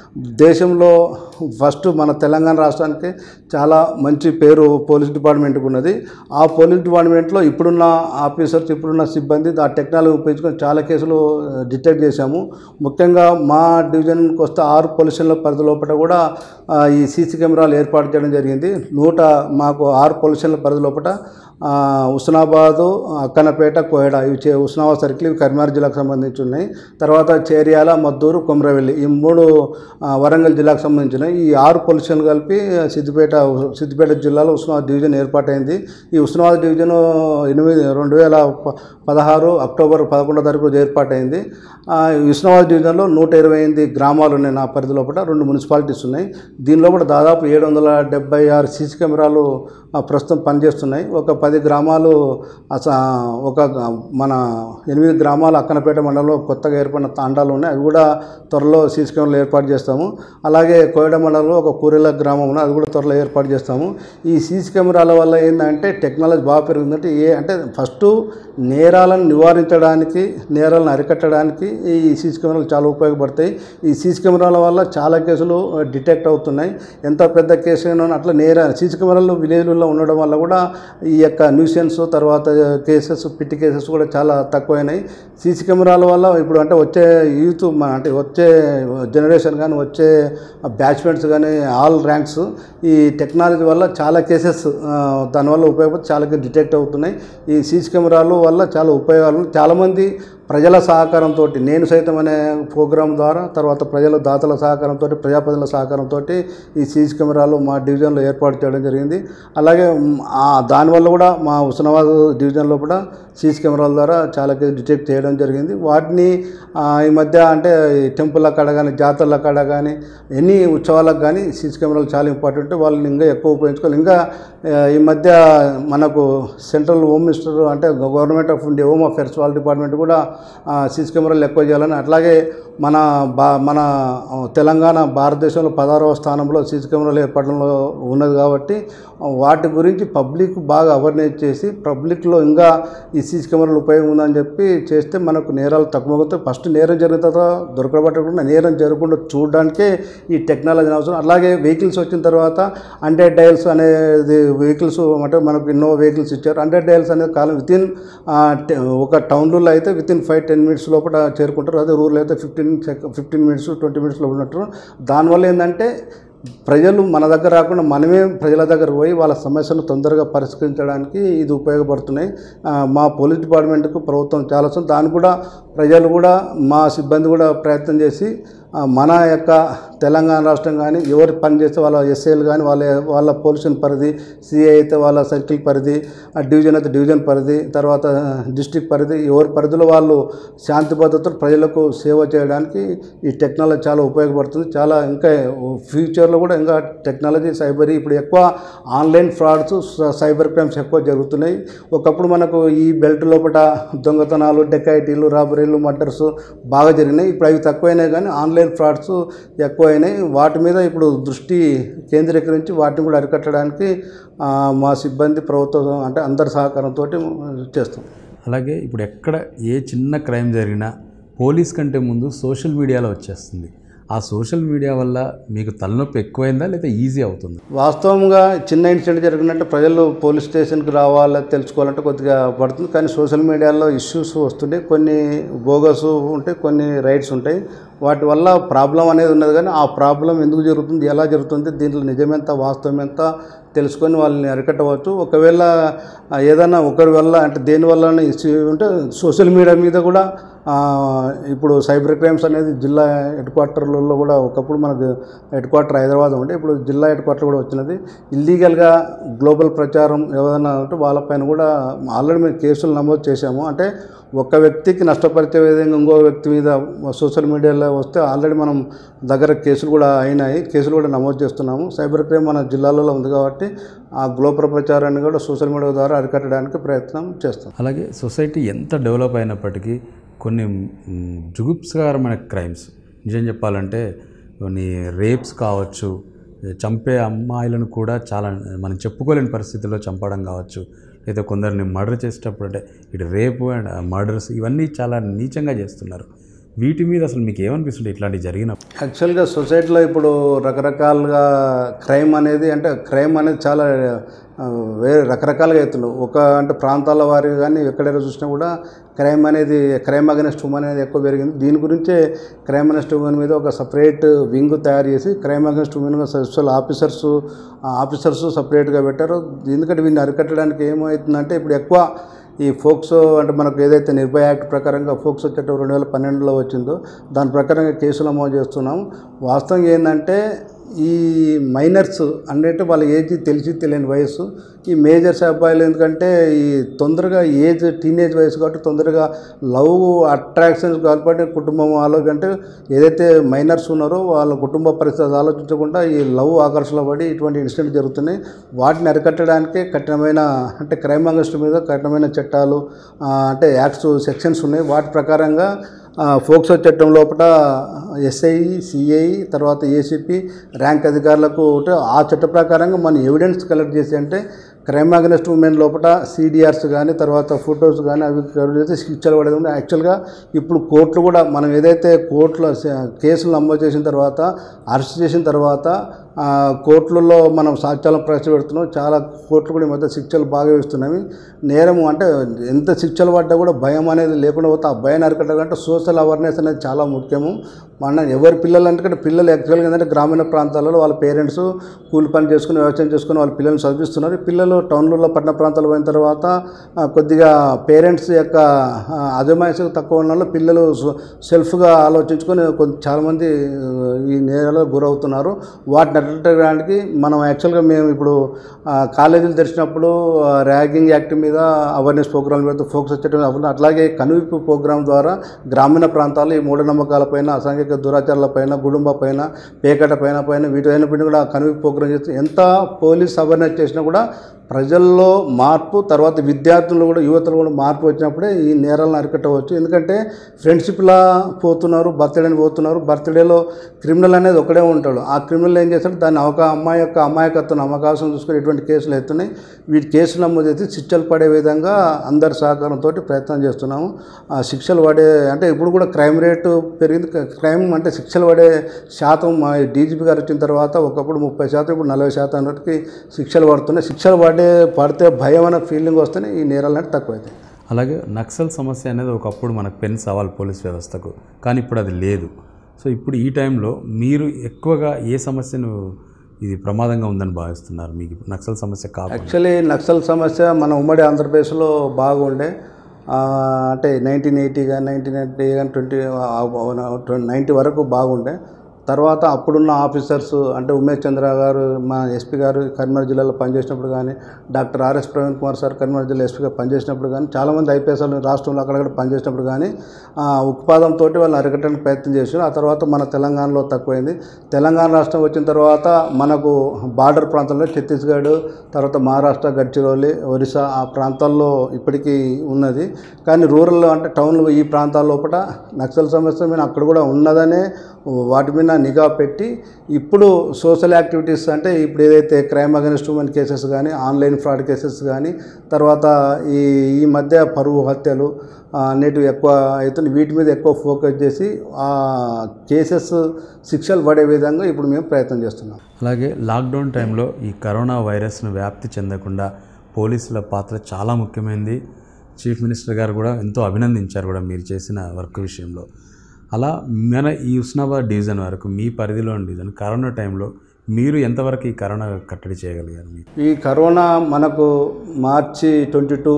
దేశంలో ఫస్ట్ మన తెలంగాణ రాష్ట్రానికి చాలా మంచి పేరు పోలీస్ డిపార్ట్మెంట్కి ఉన్నది ఆ పోలీస్ డిపార్ట్మెంట్లో ఇప్పుడున్న ఆఫీసర్స్ ఇప్పుడున్న సిబ్బంది ఆ టెక్నాలజీ ఉపయోగించుకొని చాలా కేసులు డిటెక్ట్ చేశాము ముఖ్యంగా మా డివిజన్కి వస్తే ఆరు పోలీస్ స్టేషన్ల పరిధి లోపల కూడా ఆ, ఈ సీసీ కెమెరాలు ఏర్పాటు చేయడం జరిగింది నూట మాకు ఆరు పోలీస్ స్టేషన్ల పరిధి లోపల ఆ, హుస్నాబాదు అక్కనపేట కోయడ ఇవి చే హుస్నాబాద్ సర్కిల్ ఇవి కరీంనగర్ జిల్లాకు సంబంధించి ఉన్నాయి తర్వాత చేర్యాల మద్దూరు కొమరవెల్లి ఈ మూడు ఆ, వరంగల్ జిల్లాకు సంబంధించినవి ఈ ఆరు పోలీస్ స్టేషన్లు కలిపి సిద్దిపేట సిద్దిపేట జిల్లాలో హుస్నాబాద్ డివిజన్ ఏర్పాటైంది ఈ హుస్నాబాద్ డివిజన్ ఎనిమిది రెండు వేల ప- పదహారు అక్టోబర్ పదకొండో తారీఖు రోజు ఏర్పాటైంది ఆ, ఈ హుస్నాబాద్ డివిజన్లో నూట ఇరవై ఎనిమిది గ్రామాలు ఉన్నాయి నా పరిధి లోపల రెండు మున్సిపాలిటీస్ ఉన్నాయి దీనిలో కూడా దాదాపు ఏడు వందల డెబ్బై ఆరు సీసీ కెమెరాలు ఆ, ప్రస్తుతం పనిచేస్తున్నాయి ఒక పది గ్రామాలు అస ఒక గ- మన ఎనిమిది గ్రామాలు అక్కనపేట మండలంలో కొత్తగా ఏర్పడిన తాండాలు ఉన్నాయి అవి కూడా త్వరలో సీసీ కెమెరాలు ఏర్పాటు చేస్తాము అలాగే కోయడ మండలంలో ఒక కూరెల గ్రామం ఉంది అది కూడా త్వరలో ఏర్పాటు చేస్తాము ఈ సీసీ కెమెరాల వల్ల ఏంటంటే టెక్నాలజీ బాగా పెరుగుతుందంటే ఏ అంటే ఫస్ట్ నేరాలను నివారించడానికి నేరాలను అరికట్టడానికి ఈ సీసీ కెమెరాలు చాలా ఉపయోగపడతాయి ఈ సీసీ కెమెరాల వల్ల చాలా కేసులు డిటెక్ట్ అవుతున్నాయి ఎంత పెద్ద కేసు అయినా అట్లా నేర సీసీ కెమెరాలు విలేజ్లలో ఉండడం వల్ల కూడా ఈ యొక్క న్యూసెన్స్ తర్వాత కేసెస్ పిట్టి కేసెస్ కూడా చాలా తక్కువైనాయి సీసీ కెమెరాల వల్ల ఇప్పుడు అంటే వచ్చే యూత్ మన అంటే వచ్చే జనరేషన్ కానీ వచ్చే బ్యాచ్మెంట్స్ కానీ ఆల్ ర్యాంక్స్ ఈ టెక్నాలజీ వల్ల చాలా కేసెస్ దానివల్ల ఉపయోగపడి చాలా డిటెక్ట్ అవుతున్నాయి ఈ సీసీ కెమెరాలు వల్ల చాలా ఉపయోగాలు ఉన్నాయి. చాలామంది ప్రజల సహకారంతో నేను సైతం అనే ప్రోగ్రాం ద్వారా తర్వాత ప్రజల దాతల సహకారంతో ప్రజాప్రతినిధుల సహకారంతో ఈ సీసీ కెమెరాలు మా డివిజన్లో ఏర్పాటు చేయడం జరిగింది అలాగే మ్, ఆ దానివల్ల కూడా మా హుస్నాబాద్ డివిజన్లో కూడా సీసీ కెమెరాల ద్వారా చాలా కేసు డిటెక్ట్ చేయడం జరిగింది వాటిని ఆ, ఈ మధ్య అంటే ఈ టెంపుల్ అక్కడ కానీ జాతరల అక్కడ కానీ ఎన్ని ఉత్సవాలకు కానీ సీసీ కెమెరాలు చాలా ఇంపార్టెంట్ వాళ్ళని ఇంకా ఎక్కువ ఉపయోగించుకోవాలి ఇంకా ఆ, ఈ మధ్య మనకు సెంట్రల్ హోమ్ మినిస్టర్ అంటే government of India home affairs వాళ్ళ డిపార్ట్మెంట్ కూడా సీసీ కెమెరాలు ఎక్కువ చేయాలని అట్లాగే మన బా మన ఆ, తెలంగాణ భారతదేశంలో పదహారవ స్థానంలో సీసీ కెమెరాలు ఏర్పడడంలో ఉన్నది కాబట్టి ఆ, వాటి గురించి పబ్లిక్ బాగా అవేర్నెస్ చేసి పబ్లిక్లో ఇంకా ఈ సీసీ కెమెరాలు ఉపయోగం ఉందని చెప్పి చేస్తే మనకు నేరాలు తక్కువ అవుతాయి ఫస్ట్ నేరం జరిగిన తర్వాత దొరకబట్టకుండా నేరం జరగకుండా చూడడానికే ఈ టెక్నాలజీ అవసరం అలాగే వెహికల్స్ వచ్చిన తర్వాత హండ్రెడ్ డైల్స్ అనేది వెహికల్స్ అంటే మనకు ఎన్నో వెహికల్స్ ఇచ్చారు హండ్రెడ్ డైల్స్ అనేది కాలం విత్ ఇన్ ఒక టౌన్లో అయితే within five ten minutes లోపల చేరుకుంటారు అదే రూరల్ అయితే fifteen fifteen minutes twenty minutes లోపల ఉంటారు దానివల్ల ఏంటంటే ప్రజలు మన దగ్గర రాకుండా మనమే ప్రజల దగ్గర పోయి వాళ్ళ సమస్యలు తొందరగా పరిష్కరించడానికి ఇది ఉపయోగపడుతున్నాయి ఆ, మా పోలీస్ డిపార్ట్మెంట్కు ప్రభుత్వం చాలా అవసరం. దాన్ని కూడా ప్రజలు కూడా మా సిబ్బంది కూడా ప్రయత్నం చేసి ఆ, మన యొక్క తెలంగాణ రాష్ట్రం కానీ ఎవరు పని చేస్తే వాళ్ళ ఎస్ఐలు కానీ వాళ్ళ వాళ్ళ పొల్యూషన్ పరిధి సిఐ అయితే వాళ్ళ సర్కిల్ పరిధి ఆ డివిజన్ అయితే డివిజన్ పరిధి తర్వాత డిస్టిక్ పరిధి ఎవరి పరిధిలో వాళ్ళు శాంతి భద్రతలు ప్రజలకు సేవ చేయడానికి ఈ టెక్నాలజీ చాలా ఉపయోగపడుతుంది చాలా ఇంకా ఫ్యూచర్లో కూడా ఇంకా టెక్నాలజీ సైబర్ ఇప్పుడు ఎక్కువ ఆన్లైన్ ఫ్రాడ్స్ సైబర్ క్రైమ్స్ ఎక్కువ జరుగుతున్నాయి ఒకప్పుడు మనకు ఈ బెల్ట్ లోపల దొంగతనాలు డెకాయిటీలు రాబరీలు మర్డర్స్ బాగా జరిగినాయి ఇప్పుడు అవి తక్కువైనాయి కానీ ఆన్లైన్ ఫ్రాడ్స్ ఎక్కువైనాయి వాటి మీద ఇప్పుడు దృష్టి కేంద్రీకరించి వాటిని కూడా అరికట్టడానికి ఆ, మా సిబ్బంది ప్రభుత్వం అంటే అందరి సహకారంతో చేస్తాం అలాగే ఇప్పుడు ఎక్కడ ఏ చిన్న క్రైమ్ జరిగినా పోలీస్ కంటే ముందు సోషల్ మీడియాలో వచ్చేస్తుంది ఆ సోషల్ మీడియా వల్ల మీకు తలనొప్పి ఎక్కువైందా లేదా ఈజీ అవుతుందా వాస్తవంగా చిన్న ఇన్సిడెంట్ జరిగినట్టు ప్రజలు పోలీస్ స్టేషన్కి రావాలి తెలుసుకోవాలంటే కొద్దిగా పడుతుంది కానీ సోషల్ మీడియాలో ఇష్యూస్ వస్తుంటాయి కొన్ని బోగస్ ఉంటాయి కొన్ని రైట్స్ ఉంటాయి వాటి వల్ల ప్రాబ్లం అనేది ఉన్నది కానీ ఆ ప్రాబ్లం ఎందుకు జరుగుతుంది ఎలా జరుగుతుంది దీంట్లో నిజమెంత వాస్తవం ఎంత తెలుసుకొని వాళ్ళని అరికట్టవచ్చు ఒకవేళ ఆ, ఏదైనా ఒకరి వల్ల అంటే దేని వల్ల ఇష్యూ ఉంటే సోషల్ మీడియా మీద కూడా ఆ, ఇప్పుడు సైబర్ క్రైమ్స్ అనేది జిల్లా హెడ్ క్వార్టర్లలో కూడా ఒకప్పుడు మనకు హెడ్ క్వార్టర్ హైదరాబాద్ ఉంటే ఇప్పుడు జిల్లా హెడ్ క్వార్టర్ కూడా వచ్చినది ఇల్లీగల్గా గ్లోబల్ ప్రచారం ఏదైనా ఉంటే వాళ్ళపైన కూడా ఆల్రెడీ మేము కేసులు నమోదు చేశాము అంటే ఒక వ్యక్తికి నష్టపరిచే విధంగా ఇంకో వ్యక్తి మీద సోషల్ మీడియాలో వస్తే ఆల్రెడీ మనం దగ్గర కేసులు కూడా అయినాయి కేసులు కూడా నమోదు చేస్తున్నాము సైబర్ క్రైమ్ మన జిల్లాలలో ఉంది కాబట్టి ఆ గ్లోబల్ ప్రచారాన్ని కూడా సోషల్ మీడియా ద్వారా అరికట్టడానికి ప్రయత్నం చేస్తాం అలాగే సొసైటీ ఎంత డెవలప్ అయినప్పటికీ కొన్ని మ్, జుగుప్సకరమైన క్రైమ్స్ నిజం చెప్పాలంటే కొన్ని రేప్స్ కావచ్చు చంపే అమ్మాయిలను కూడా చాలా మనం చెప్పుకోలేని పరిస్థితుల్లో చంపడం కావచ్చు లేదా కొందరిని మర్డర్ చేసేటప్పుడు అంటే ఇటు రేపు అండ్ మర్డర్స్ ఇవన్నీ చాలా నీచంగా చేస్తున్నారు వీటి మీద అసలు మీకు ఏమనిపిస్తుంది ఇట్లాంటివి జరిగినప్పుడు యాక్చువల్గా సొసైటీలో ఇప్పుడు రకరకాలుగా క్రైమ్ అనేది అంటే క్రైమ్ అనేది చాలా ఆ, వేరే రకరకాలుగా అవుతున్నాయి ఒక అంటే ప్రాంతాల వారిగా కానీ ఎక్కడైనా చూసినా కూడా క్రైమ్ అనేది క్రైమ్ అగెనెస్ట్ ఉమెన్ అనేది ఎక్కువ పెరిగింది దీని గురించే క్రైమ్ అగెనెస్ట్ ఉమెన్ మీద ఒక సపరేట్ వింగ్ తయారు చేసి crime against women special officers officers సపరేట్గా పెట్టారు ఎందుకంటే వీడిని అరికట్టడానికి ఏమవుతుందంటే ఇప్పుడు ఎక్కువ ఈ ఫోక్సో అంటే మనకు ఏదైతే నిర్భయ యాక్ట్ ప్రకారంగా ఫోక్సో చట్టం రెండు వేల పన్నెండులో వచ్చిందో దాని ప్రకారంగా కేసులు నమోదు చేస్తున్నాం వాస్తవంగా ఏంటంటే ఈ మైనర్స్ అంటే వాళ్ళ ఏజ్ తెలిసి తెలియని వయసు ఈ మేజర్స్ అబ్బాయిలు ఎందుకంటే ఈ తొందరగా ఏజ్ టీనేజ్ వయసు కాబట్టి తొందరగా లవ్ అట్రాక్షన్స్ కాబట్టి కుటుంబం ఆలోచన అంటే ఏదైతే మైనర్స్ ఉన్నారో వాళ్ళ కుటుంబ పరిస్థితి ఆలోచించకుండా ఈ లవ్ ఆకర్షణ పడి ఇటువంటి ఇన్సిడెంట్ జరుగుతున్నాయి వాటిని అరికట్టడానికే కఠినమైన అంటే క్రైమ్ అగస్ట్ మీద కఠినమైన చట్టాలు ఆ, అంటే యాక్ట్స్ సెక్షన్స్ ఉన్నాయి వాటి ప్రకారంగా ఆ, ఫోక్సో చట్టం లోపల ఎస్ఐ సిఐ తర్వాత ఏసీపీ ర్యాంక్ అధికారులకు ఒకటి ఆ చట్ట ప్రకారంగా మనం ఎవిడెన్స్ కలెక్ట్ చేసి అంటే క్రైమ్ అగెనెస్ట్ ఉమెన్ లోపల సీడీఆర్స్ కానీ తర్వాత ఫొటోస్ కానీ అవి కలెక్ట్ చేసి శిక్షలు పడేది ఉంది యాక్చువల్గా ఇప్పుడు కోర్టులు కూడా మనం ఏదైతే కోర్టులో స- కేసులు నమోదు చేసిన తర్వాత అరెస్ట్ చేసిన తర్వాత ఆ, కోర్టులలో మనం సాక్ష్యాలను ప్రవేశపెడుతున్నాం చాలా కోర్టులు కూడా ఈ మధ్య శిక్షలు బాగా ఇస్తున్నాయి నేరం అంటే ఎంత శిక్షలు పడ్డా కూడా భయం అనేది లేకుండా పోతే ఆ భయాన్ని అరికట్టాలంటే సోషల్ అవేర్నెస్ అనేది చాలా ముఖ్యము మన ఎవరి పిల్లలు అంటే పిల్లలు యాక్చువల్గా ఏంటంటే గ్రామీణ ప్రాంతాలలో వాళ్ళ పేరెంట్స్ కూలి పని చేసుకుని వ్యవసాయం చేసుకుని వాళ్ళ పిల్లల్ని చదివిస్తున్నారు ఈ పిల్లలు టౌన్లలో పట్టణ ప్రాంతాలు పోయిన తర్వాత ఆ, కొద్దిగా పేరెంట్స్ యొక్క ఆ, అజమాయిషి తక్కువ ఉన్న వాళ్ళు పిల్లలు స- సెల్ఫ్గా ఆలోచించుకొని కొంత చాలామంది ఆ, ఈ నేరాలకు గురవుతున్నారు వాటిని అరికట్టడానికి మనం యాక్చువల్గా మేము ఇప్పుడు ఆ, కాలేజీలు తెరిచినప్పుడు ఆ, ర్యాగింగ్ యాక్ట్ మీద అవేర్నెస్ ప్రోగ్రామ్ పెడుతూ ఫోకస్ వచ్చేటప్పుడు అప్పుడు అట్లాగే కనువిప్పు ప్రోగ్రామ్ ద్వారా గ్రామీణ ప్రాంతాలు ఈ మూఢనమ్మకాలపైన అసాంఘిక దురాచారాలపైన గుడుంబ పైన పేకట పైన పైన వీటైనప్పటికీ కూడా కనువిప్పు ప్రోగ్రామ్ చేస్తే ఎంత పోలీస్ అవేర్నెస్ చేసినా కూడా ప్రజల్లో మార్పు తర్వాత విద్యార్థులు కూడా యువతలు కూడా మార్పు వచ్చినప్పుడే ఈ నేరాలను అరికట్టవచ్చు ఎందుకంటే ఫ్రెండ్షిప్లా పోతున్నారు బర్త్డేని పోతున్నారు బర్త్డేలో క్రిమినల్ అనేది ఒకడే ఉంటాడు ఆ క్రిమినల్ ఏం చేస్తాడు దాన్ని ఒక అమ్మాయి యొక్క అమాయకత్వం అవకాశం చూసుకొని ఇటువంటి కేసులు అవుతున్నాయి వీటి కేసులు నమోదు చేసి శిక్షలు పడే విధంగా అందరి సహకారంతో ప్రయత్నం చేస్తున్నాము ఆ శిక్షలు పడే అంటే ఇప్పుడు కూడా క్రైమ్ రేటు పెరిగింది క్రైమ్ అంటే శిక్షలు పడే శాతం మా డీజీపీ గారు వచ్చిన తర్వాత ఒకప్పుడు ముప్పై శాతం ఇప్పుడు నలభై శాతం వరకు శిక్షలు పడుతున్నాయి శిక్షలు పడే పడితే భయం అనే ఫీలింగ్ వస్తేనే ఈ నేరాలు అంటే తక్కువైతాయి అలాగే నక్సల్ సమస్య అనేది ఒకప్పుడు మనకు పెన్ సవాల్ పోలీస్ వ్యవస్థకు కానీ ఇప్పుడు అది లేదు సో ఇప్పుడు ఈ టైంలో మీరు ఎక్కువగా ఏ సమస్యను ఇది ప్రమాదంగా ఉందని భావిస్తున్నారు మీకు నక్సల్ సమస్య కాకుండా యాక్చువల్లీ నక్సల్ సమస్య మన ఉమ్మడి ఆంధ్రప్రదేశ్లో బాగుండే ఆ, అంటే నైన్టీన్ ఎయిటీ కానీ నైన్టీన్ ఎయిటీ కానీ ట్వంటీ నైంటీ వరకు బాగుండే తర్వాత అప్పుడున్న ఆఫీసర్స్ అంటే ఉమేష్ చంద్ర గారు మా ఎస్పీ గారు కరీంనగర్ జిల్లాలో పనిచేసినప్పుడు కానీ doctor RS Praveen Kumar sir Karimnagar జిల్లా ఎస్పీగా పనిచేసినప్పుడు కానీ చాలామంది ఐపీఎస్ రాష్ట్రంలో అక్కడక్కడ పనిచేసినప్పుడు కానీ ఆ, ఉత్పాదంతో వాళ్ళు అరికట్టడానికి ప్రయత్నం చేశారు ఆ తర్వాత మన తెలంగాణలో తక్కువైంది తెలంగాణ రాష్ట్రం వచ్చిన తర్వాత మనకు బార్డర్ ప్రాంతంలో ఛత్తీస్గఢ్ తర్వాత మహారాష్ట్ర గడ్చిరోలి ఒరిస్సా ఆ ప్రాంతాల్లో ఇప్పటికీ ఉన్నది కానీ రూరల్లో అంటే టౌన్లో ఈ ప్రాంతాల లోపల నక్సల్ సమస్య మీద అక్కడ కూడా ఉన్నదనే వాటి మీద నిఘా పెట్టి ఇప్పుడు సోషల్ యాక్టివిటీస్ అంటే ఇప్పుడు ఏదైతే క్రైమ్ అగెన్స్ట్ ఉమెన్ కేసెస్ కానీ ఆన్లైన్ ఫ్రాడ్ కేసెస్ కానీ తర్వాత ఈ ఈ మధ్య పరువు హత్యలు ఆ, అనేటివి ఎక్కువ అవుతుంది వీటి మీద ఎక్కువ ఫోకస్ చేసి ఆ కేసెస్ శిక్షలు పడే విధంగా ఇప్పుడు మేము ప్రయత్నం చేస్తున్నాం అలాగే లాక్డౌన్ టైంలో ఈ కరోనా వైరస్ను వ్యాప్తి చెందకుండా పోలీసుల పాత్ర చాలా ముఖ్యమైనది చీఫ్ మినిస్టర్ గారు కూడా ఎంతో అభినందించారు కూడా మీరు చేసిన వర్క్ విషయంలో అలా మన ఈ ఉస్నాబాద్ డివిజన్ వరకు మీ పరిధిలోని డివిజన్ కరోనా టైంలో మీరు ఎంతవరకు ఈ కరోనా కట్టడి చేయగలిగారు మీరు ఈ కరోనా మనకు మార్చి ట్వంటీ టూ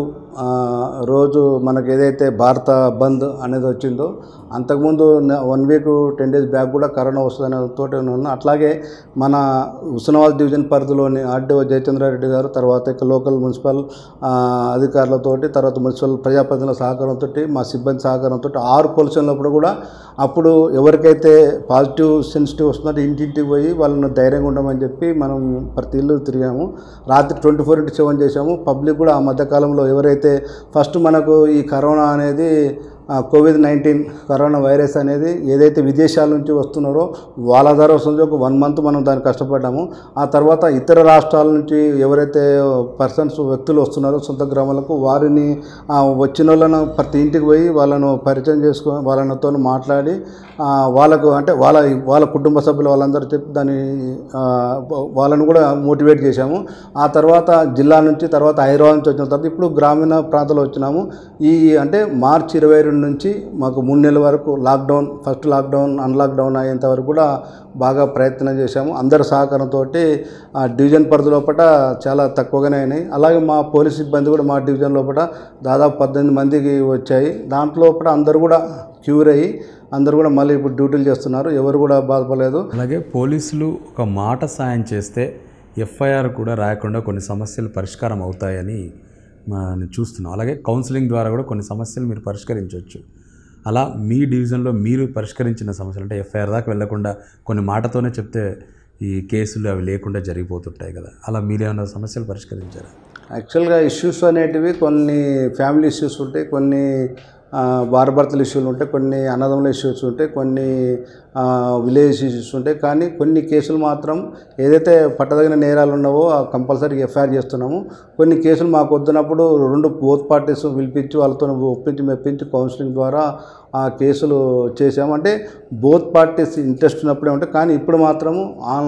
రోజు మనకు ఏదైతే భారత బంద్ అనేది వచ్చిందో అంతకుముందు one week ten days back కూడా కరోనా వస్తుందనే తోటి ఉన్నాను అట్లాగే మన హుస్నాబాద్ డివిజన్ పరిధిలోని ఆర్డీఓ జయచంద్రారెడ్డి గారు తర్వాత ఇక లోకల్ మున్సిపల్ ఆ, అధికారులతోటి తర్వాత మున్సిపల్ ప్రజాప్రతినిధుల సహకారంతో మా సిబ్బంది సహకారంతో ఆరు పొల్యూషన్లప్పుడు కూడా అప్పుడు ఎవరికైతే పాజిటివ్ సెన్సిటివ్ వస్తుందో ఇంటింటికి పోయి వాళ్ళని ధైర్యంగా ఉండమని చెప్పి మనం ప్రతి ఇల్లు తిరిగాము రాత్రి ట్వంటీ ఫోర్ ఇంటూ సెవెన్ చేసాము పబ్లిక్ కూడా ఆ మధ్యకాలంలో ఎవరైతే ఫస్ట్ మనకు ఈ కరోనా అనేది ఆ, కోవిడ్ నైన్టీన్ కరోనా వైరస్ అనేది ఏదైతే విదేశాల నుంచి వస్తున్నారో వాళ్ళ ద్వారా వస్తుందో ఒక వన్ మంత్ మనం దాన్ని కష్టపడ్డాము ఆ తర్వాత ఇతర రాష్ట్రాల నుంచి ఎవరైతే పర్సన్స్ వ్యక్తులు వస్తున్నారో సొంత గ్రామాలకు వారిని ఆ, వచ్చిన వాళ్ళను ప్రతి ఇంటికి పోయి వాళ్ళను పరిచయం చేసుకొని వాళ్ళతో మాట్లాడి ఆ, వాళ్ళకు అంటే వాళ్ళ వాళ్ళ కుటుంబ సభ్యులు వాళ్ళందరూ చెప్పి దాన్ని ఆ, వాళ్ళను కూడా మోటివేట్ చేశాము ఆ తర్వాత జిల్లా నుంచి తర్వాత హైదరాబాద్ నుంచి వచ్చిన తర్వాత ఇప్పుడు గ్రామీణ ప్రాంతాల్లో వచ్చినాము ఈ అంటే మార్చి ఇరవై రెండు నుంచి మాకు మూడు నెలల వరకు లాక్డౌన్ ఫస్ట్ లాక్డౌన్ అన్లాక్డౌన్ అయ్యేంత వరకు కూడా బాగా ప్రయత్నం చేశాము అందరి సహకారంతో ఆ డివిజన్ పరిధి లోపల చాలా తక్కువగానే అయినాయి అలాగే మా పోలీస్ సిబ్బంది కూడా మా డివిజన్ లోపల దాదాపు పద్దెనిమిది మందికి వచ్చాయి దాంట్లో లోపల అందరూ కూడా క్యూర్ అయ్యి అందరూ కూడా మళ్ళీ ఇప్పుడు డ్యూటీలు చేస్తున్నారు ఎవరు కూడా బాధపడలేదు అలాగే పోలీసులు ఒక మాట సాయం చేస్తే ఎఫ్ఐఆర్ కూడా రాయకుండా కొన్ని సమస్యలు పరిష్కారం అవుతాయని మనం చూస్తున్నాం అలాగే కౌన్సిలింగ్ ద్వారా కూడా కొన్ని సమస్యలు మీరు పరిష్కరించవచ్చు అలా మీ డివిజన్లో మీరు పరిష్కరించిన సమస్యలు అంటే ఎఫ్ఐఆర్ దాకా వెళ్లకుండా కొన్ని మాటతోనే చెప్తే ఈ కేసులు అవి లేకుండా జరిగిపోతుంటాయి కదా అలా మీరేమైనా సమస్యలు పరిష్కరించారా యాక్చువల్గా ఇష్యూస్ అనేటివి కొన్ని ఫ్యామిలీ ఇష్యూస్ ఉంటాయి కొన్ని ఆ, భార్యాభర్తల ఇష్యూలు ఉంటాయి కొన్ని అన్నదమ్ముల ఇష్యూస్ ఉంటాయి కొన్ని ఆ, విలేజ్ ఇష్యూస్ ఉంటాయి కానీ కొన్ని కేసులు మాత్రం ఏదైతే పట్టదగిన నేరాలు ఉన్నావో కంపల్సరీ ఎఫ్ఐఆర్ చేస్తున్నాము కొన్ని కేసులు మాకు వద్దునప్పుడు రెండు బోత్ పార్టీస్ పిలిపించి వాళ్ళతో ఒప్పించి మెప్పించి కౌన్సిలింగ్ ద్వారా ఆ కేసులు చేసాము అంటే బోత్ పార్టీస్ ఇంట్రెస్ట్ ఉన్నప్పుడే ఉంటాయి కానీ ఇప్పుడు మాత్రము ఆన్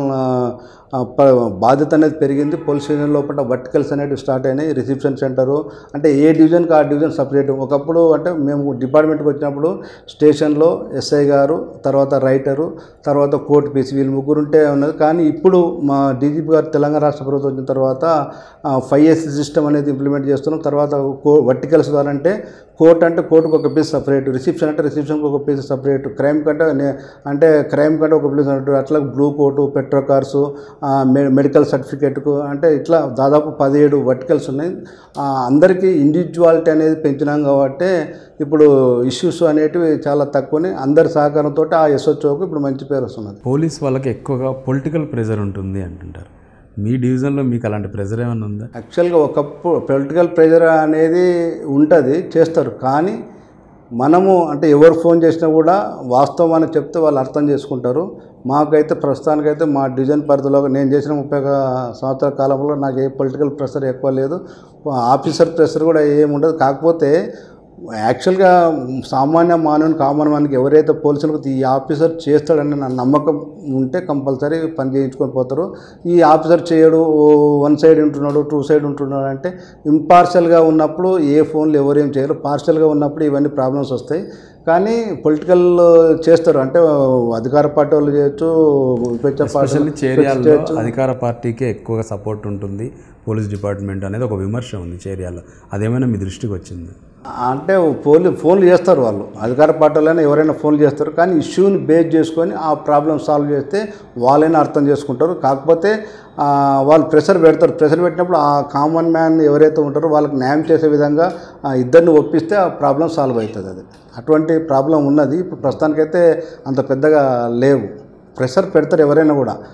ఆ, ప- బాధ్యత అనేది పెరిగింది పోలీస్ స్టేషన్ లోపల వర్టికల్స్ అనేవి స్టార్ట్ అయినాయి రిసెప్షన్ సెంటరు అంటే ఏ డివిజన్కి ఆ డివిజన్ సపరేట్ ఒకప్పుడు అంటే మేము డిపార్ట్మెంట్కి వచ్చినప్పుడు స్టేషన్లో ఎస్ఐ గారు తర్వాత రైటరు తర్వాత కోర్టు పీసీ వీళ్ళు ముగ్గురు ఉంటే ఉన్నది కానీ ఇప్పుడు మా డీజీపీ గారు తెలంగాణ రాష్ట్ర ప్రభుత్వం వచ్చిన తర్వాత ఫైవ్ ఎస్ సిస్టమ్ అనేది ఇంప్లిమెంట్ చేస్తున్నాం తర్వాత కో వర్టికల్స్ ద్వారా అంటే కోర్ట్ అంటే కోర్టుకు ఒక పీస్ సపరేట్ రిసెప్షన్ అంటే రిసెప్షన్కి ఒక పీస్ సపరేట్ క్రైమ్ కంటే నే- అంటే క్రైమ్ కంటే ఒక పీస్ అన్నట్టు అట్లా బ్లూ కోటు పెట్రో కార్సు ఆ, మె- మెడికల్ సర్టిఫికేట్కు అంటే ఇట్లా దాదాపు పదిహేడు వర్టికల్స్ ఉన్నాయి ఆ, అందరికీ ఇండివిజువాలిటీ అనేది పెంచినాం కాబట్టి ఇప్పుడు ఇష్యూస్ అనేటివి చాలా తక్కువని అందరి సహకారంతో ఆ ఎస్హెచ్ఓకు ఇప్పుడు మంచి పేరు వస్తున్నది పోలీస్ వాళ్ళకి ఎక్కువగా పొలిటికల్ ప్రెజర్ ఉంటుంది అంటుంటారు మీ డివిజన్లో మీకు అలాంటి ప్రెజర్ ఏమైనా ఉందా యాక్చువల్గా ఒకప్పుడు పొలిటికల్ ప్రెజర్ అనేది ఉంటుంది చేస్తారు కానీ మనము అంటే ఎవరు ఫోన్ చేసినా కూడా వాస్తవం అని చెప్తే వాళ్ళు అర్థం చేసుకుంటారు మాకైతే ప్రస్తుతానికైతే మా డివిజన్ పరిధిలో నేను చేసిన ముప్పై ఒక సంవత్సరాల కాలంలో నాకు ఏ పొలిటికల్ ప్రెషర్ ఎక్కువ లేదు ఆఫీసర్ ప్రెషర్ కూడా ఏమి ఉండదు కాకపోతే యాక్చువల్గా సామాన్య మానవుని కామన్ మనకి ఎవరైతే పోలీసులకు ఈ ఆఫీసర్ చేస్తాడని నా నమ్మకం ఉంటే కంపల్సరీ పని చేయించుకొని పోతారు ఈ ఆఫీసర్ చేయడు వన్ సైడ్ ఉంటున్నాడు టూ సైడ్ ఉంటున్నాడు అంటే ఇంపార్షియల్గా ఉన్నప్పుడు ఏ ఫోన్లు ఎవరేం చేయరు పార్షియల్గా ఉన్నప్పుడు ఇవన్నీ ప్రాబ్లమ్స్ వస్తాయి కానీ పొలిటికల్ చేస్తారు అంటే అధికార పార్టీ వాళ్ళు చేయొచ్చు విపక్ష పార్టీ ఎస్పెషల్లీ చేరియాల్లో అధికార పార్టీకే ఎక్కువగా సపోర్ట్ ఉంటుంది పోలీస్ డిపార్ట్మెంట్ అనేది ఒక విమర్శ ఉంది చేరియాల్లో అదేమైనా మీ దృష్టికి వచ్చింది అంటే ఫోన్లు ఫోన్లు చేస్తారు వాళ్ళు అధికార పార్టీలైనా ఎవరైనా ఫోన్లు చేస్తారు కానీ ఇష్యూని బేస్ చేసుకొని ఆ ప్రాబ్లం సాల్వ్ చేస్తే వాళ్ళైనా అర్థం చేసుకుంటారు కాకపోతే ఆ, వాళ్ళు ప్రెషర్ పెడతారు ప్రెషర్ పెట్టినప్పుడు ఆ కామన్ మ్యాన్ ఎవరైతే ఉంటారో వాళ్ళకి న్యాయం చేసే విధంగా ఆ ఇద్దరిని ఒప్పిస్తే ఆ ప్రాబ్లం సాల్వ్ అవుతుంది అది అటువంటి ప్రాబ్లం ఉన్నది ఇప్పుడు ప్రస్తుతానికైతే అంత పెద్దగా లేవు ప్రెషర్ పెడతారు ఎవరైనా కూడా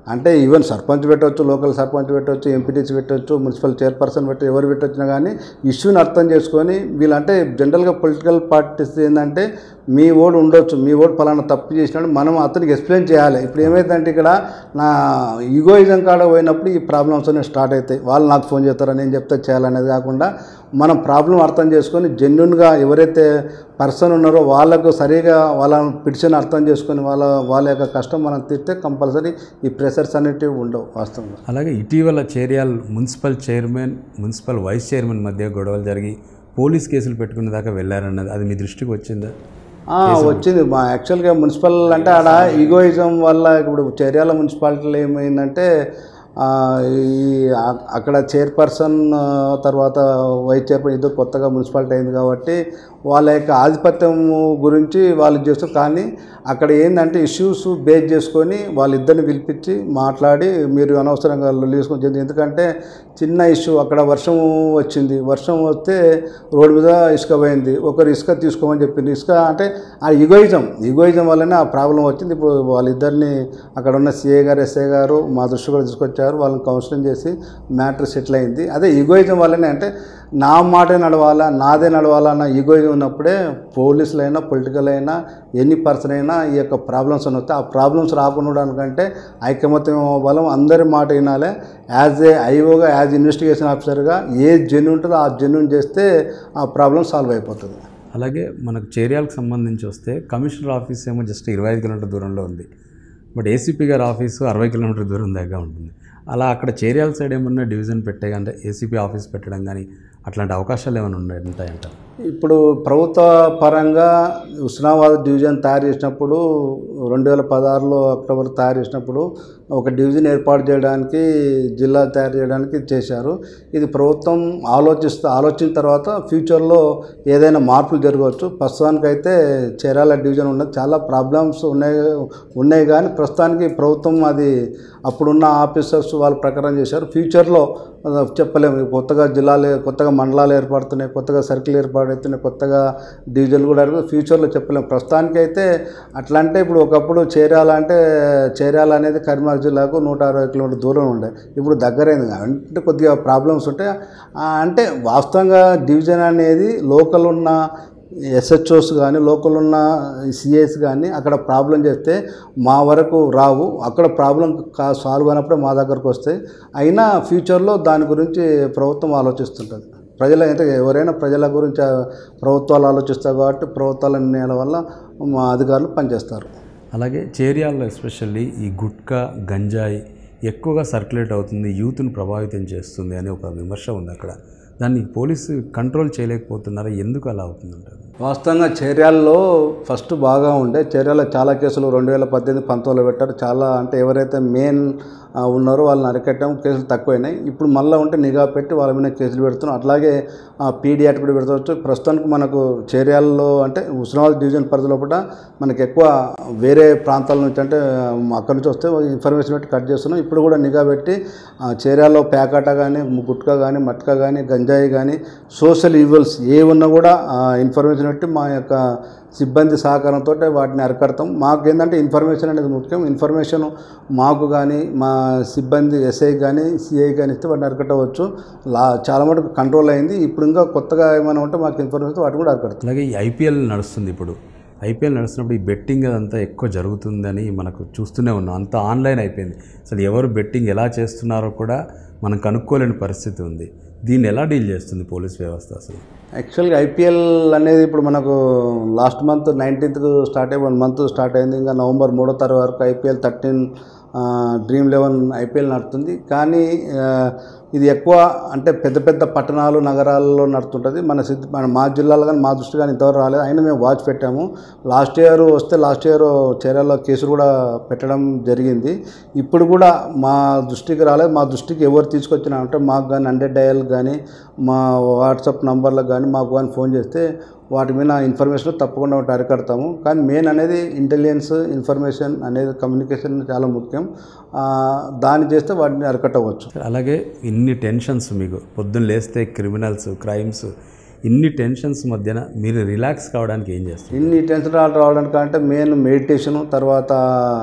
అంటే ఈవెన్ సర్పంచ్ పెట్టవచ్చు లోకల్ సర్పంచ్ పెట్టవచ్చు ఎంపీటీసీ పెట్టవచ్చు మున్సిపల్ చైర్పర్సన్ పెట్టి ఎవరు పెట్టొచ్చినా కానీ ఇష్యూని అర్థం చేసుకొని వీళ్ళంటే జనరల్గా పొలిటికల్ పార్టీస్ ఏంటంటే మీ ఓడు ఉండొచ్చు మీ ఓడు ఫలానా తప్పు చేసినాడు మనం అతనికి ఎక్స్ప్లెయిన్ చేయాలి ఇప్పుడు ఏమైందంటే ఇక్కడ నా ఈగోయిజం కాడ పోయినప్పుడు ఈ ప్రాబ్లమ్స్ అనేవి స్టార్ట్ అవుతాయి వాళ్ళు నాకు ఫోన్ చేస్తారా నేను చెప్తే చేయాలనేది కాకుండా మనం ప్రాబ్లం అర్థం చేసుకొని జెన్యున్గా ఎవరైతే పర్సన్ ఉన్నారో వాళ్ళకు సరిగా వాళ్ళ పిటిషన్ అర్థం చేసుకొని వాళ్ళ వాళ్ళ యొక్క కష్టం మనం తీస్తే కంపల్సరీ ఈ ప్రెషర్స్ అనేటివి ఉండవు వాస్తవంగా అలాగే ఇటీవల Cheriyal municipal chairman municipal vice chairman మధ్య గొడవలు జరిగి పోలీస్ కేసులు పెట్టుకునే దాకా వెళ్ళారన్నది అది మీ దృష్టికి వచ్చిందా ఆ, వచ్చింది మా యాక్చువల్గా మున్సిపల్ అంటే ఆడ ఈగోయిజం వల్ల ఇప్పుడు చర్యాల మున్సిపాలిటీలో ఏమైందంటే ఆ, ఈ అ- అక్కడ చైర్పర్సన్ ఆ, తర్వాత వైస్ చైర్పర్సన్ ఇద్దరు కొత్తగా మున్సిపాలిటీ అయింది కాబట్టి వాళ్ళ యొక్క ఆధిపత్యం గురించి వాళ్ళు చేస్తారు కానీ అక్కడ ఏంటంటే ఇష్యూస్ బేస్ చేసుకొని వాళ్ళిద్దరిని పిలిపించి మాట్లాడి మీరు అనవసరంగా లొల్లి చేసుకొని చేయండి. ఎందుకంటే చిన్న ఇష్యూ అక్కడ వర్షం వచ్చింది వర్షం వస్తే రోడ్డు మీద ఇసుక పోయింది ఒకరు ఇసుక తీసుకోమని చెప్పింది ఇసుక అంటే ఆ ఈగోయిజం ఈగోయిజం వల్లనే ఆ ప్రాబ్లం వచ్చింది ఇప్పుడు వాళ్ళిద్దరిని అక్కడ ఉన్న సిఏ గారు ఎస్ఐ గారు మా దృష్టి కూడా తీసుకొచ్చారు వాళ్ళని కౌన్సిలింగ్ చేసి మ్యాటర్ సెటిల్ అయింది అదే ఈగోయిజం వల్లనే అంటే నా మాటే నడవాలా నాదే నడవాలా అన్న ఈగోయిజం ఉన్నప్పుడే పోలీసులు అయినా పొలిటికల్ అయినా ఎన్ని పర్సన్ అయినా ఈ యొక్క ప్రాబ్లమ్స్ అని వస్తే ఆ ప్రాబ్లమ్స్ రాకుండా ఉండడానికంటే ఐకమత్యం బలం అందరి మాట వినాలి యాజ్ ఏ ఐఓగా యాజ్ ఇన్వెస్టిగేషన్ ఆఫీసర్గా ఏ జెన్యున్ ఉంటుందో ఆ జెన్యున్ చేస్తే ఆ ప్రాబ్లం సాల్వ్ అయిపోతుంది అలాగే మనకు చేరియాలకు సంబంధించి వస్తే కమిషనర్ ఆఫీస్ ఏమో జస్ట్ ఇరవై ఐదు కిలోమీటర్ దూరంలో ఉంది బట్ ఏసీపీ గారి ఆఫీసు అరవై కిలోమీటర్ దూరం దగ్గర ఉంటుంది అలా అక్కడ చేరియాల సైడ్ ఏమన్నా డివిజన్ పెట్టే అంటే ఏసీపీ ఆఫీస్ పెట్టడం కానీ అట్లాంటి అవకాశాలు ఏమైనా ఉన్నాయి ఉంటాయంట ఇప్పుడు ప్రభుత్వ పరంగా హుస్నాబాద్ డివిజన్ తయారు చేసినప్పుడు రెండు వేల పదహారులో అక్టోబర్ తయారు చేసినప్పుడు ఒక డివిజన్ ఏర్పాటు చేయడానికి జిల్లా తయారు చేయడానికి చేశారు ఇది ప్రభుత్వం ఆలోచిస్తూ ఆలోచించిన తర్వాత ఫ్యూచర్లో ఏదైనా మార్పులు జరగవచ్చు ప్రస్తుతానికైతే చీరాల డివిజన్ ఉన్నది చాలా ప్రాబ్లమ్స్ ఉన్నాయి ఉన్నాయి కానీ ప్రస్తుతానికి ప్రభుత్వం అది అప్పుడున్న ఆఫీసర్స్ వాళ్ళ ప్రకారం చేశారు ఫ్యూచర్లో ఆ, చెప్పలేము కొత్తగా జిల్లాలు కొత్తగా మండలాలు ఏర్పడుతున్నాయి కొత్తగా సర్కిల్ ఏర్పడుతున్నాయి కొత్తగా డివిజన్లు కూడా ఏర్పడు- ఫ్యూచర్లో చెప్పలేము ప్రస్తుతానికైతే అట్లా అంటే ఇప్పుడు ఒకప్పుడు చేరాల అంటే చేరాల అనేది కరీంనగర్ జిల్లాకు నూట అరవై కిలోమీటర్ దూరం ఉండే ఇప్పుడు దగ్గరైంది అంటే కొద్దిగా ప్రాబ్లమ్స్ ఉంటాయి ఆ, అంటే వాస్తవంగా డివిజన్ అనేది లోకల్ ఉన్న ఎస్హెచ్ఓస్ కానీ లోకల్ ఉన్న సిఎస్ కానీ అక్కడ ప్రాబ్లం చేస్తే మా వరకు రావు అక్కడ ప్రాబ్లం కా సాల్వ్ అయినప్పుడే మా దగ్గరకు వస్తాయి అయినా ఫ్యూచర్లో దాని గురించి ప్రభుత్వం ఆలోచిస్తుంటుంది ప్రజల అంటే ఎవరైనా ప్రజల గురించి ఆ ప్రభుత్వాలు ఆలోచిస్తారు కాబట్టి ప్రభుత్వాల నిర్ణయాల వల్ల మా అధికారులు పనిచేస్తారు అలాగే చేరియాల్లో ఎస్పెషల్లీ ఈ గుట్కా గంజాయి ఎక్కువగా సర్క్యులేట్ అవుతుంది యూత్ను ప్రభావితం చేస్తుంది అనే ఒక విమర్శ ఉంది అక్కడ దాన్ని పోలీసు కంట్రోల్ చేయలేకపోతున్నారా ఎందుకు అలా అవుతుందంటారు వాస్తవంగా చర్యాల్లో ఫస్ట్ బాగా ఉండే చర్యాల్లో చాలా కేసులు రెండు వేల పద్దెనిమిది పంతొమ్మిదిలో పెట్టారు చాలా అంటే ఎవరైతే మెయిన్ ఆ, ఉన్నారో వాళ్ళని అరికట్టాం కేసులు తక్కువైనాయి ఇప్పుడు మళ్ళీ ఉంటే నిఘా పెట్టి వాళ్ళ మీద కేసులు పెడుతున్నాం అట్లాగే పీడీ యాక్ట్ కూడా పెడతావచ్చు ప్రస్తుతానికి మనకు చర్యాల్లో అంటే ఉస్మానాబాద్ డివిజన్ పరిధిలో కూడా మనకి ఎక్కువ వేరే ప్రాంతాల నుంచి అంటే ఆ, అక్కడి నుంచి వస్తే ఇన్ఫర్మేషన్ పెట్టి కట్ చేస్తున్నాం ఇప్పుడు కూడా నిఘా పెట్టి ఆ, చర్యాల్లో ప్యాకాట కానీ గుట్కా కానీ మట్కా కానీ గంజాయి కానీ సోషల్ ఈవెల్స్ ఏ ఉన్నా కూడా ఆ, ఇన్ఫర్మేషన్ పెట్టి మా యొక్క సిబ్బంది సహకారంతో వాటిని అరికడతాం మాకు ఏంటంటే ఇన్ఫర్మేషన్ అనేది ముఖ్యం ఇన్ఫర్మేషన్ మాకు కానీ మా సిబ్బంది ఎస్ఐ కానీ సిఐ కానీ ఇస్తే వాటిని అరికట్టవచ్చు లా చాలా మటుకు కంట్రోల్ అయింది ఇప్పుడు ఇంకా కొత్తగా ఏమైనా ఉంటే మాకు ఇన్ఫర్మేషన్ వాటిని కూడా అరికడతాం అలాగే ఈ ఐపీఎల్ నడుస్తుంది ఇప్పుడు ఐపీఎల్ నడుస్తున్నప్పుడు ఈ బెట్టింగ్ అదంతా ఎక్కువ జరుగుతుందని మనకు చూస్తూనే ఉన్నాం అంతా ఆన్లైన్ అయిపోయింది అసలు ఎవరు బెట్టింగ్ ఎలా చేస్తున్నారో కూడా మనం కనుక్కోలేని పరిస్థితి ఉంది దీన్ని ఎలా డీల్ చేస్తుంది పోలీస్ వ్యవస్థ అసలు యాక్చువల్గా ఐపీఎల్ అనేది ఇప్పుడు మనకు లాస్ట్ మంత్ నైన్టీన్త్ స్టార్ట్ అయ్యి వన్ మంత్ స్టార్ట్ అయింది ఇంకా నవంబర్ మూడో తారీఖు వరకు IPL thirteen dream eleven IPL నడుతుంది కానీ ఆ, ఇది ఎక్కువ అంటే పెద్ద పెద్ద పట్టణాలు నగరాల్లో నడుతుంటుంది మన సిద్ధ మన మా జిల్లాలో కానీ మా దృష్టి కానీ ఇంతవరకు రాలేదు అయినా మేము వాచ్ పెట్టాము లాస్ట్ ఇయర్ వస్తే లాస్ట్ ఇయర్ చర్యలో కేసులు కూడా పెట్టడం జరిగింది ఇప్పుడు కూడా మా దృష్టికి రాలేదు మా దృష్టికి ఎవరు తీసుకొచ్చినా అంటే మాకు కానీ హండ్రెడ్ డయల్ కానీ మా వాట్సాప్ నంబర్లకు కానీ మాకు కానీ ఫోన్ చేస్తే వాటి మీద ఇన్ఫర్మేషన్ తప్పకుండా ఒకటి అరికడతాము కానీ మెయిన్ అనేది ఇంటెలిజెన్స్ ఇన్ఫర్మేషన్ అనేది కమ్యూనికేషన్ చాలా ముఖ్యం ఆ, దాన్ని చేస్తే వాటిని అరికట్టవచ్చు అలాగే ఇన్ని టెన్షన్స్ మీకు పొద్దున్న లేస్తే క్రిమినల్స్ క్రైమ్స్ ఇన్ని టెన్షన్స్ మధ్యన మీరు రిలాక్స్ కావడానికి ఏం చేస్తారు ఇన్ని టెన్షన్ రావడానికి అంటే మెయిన్ మెడిటేషన్ తర్వాత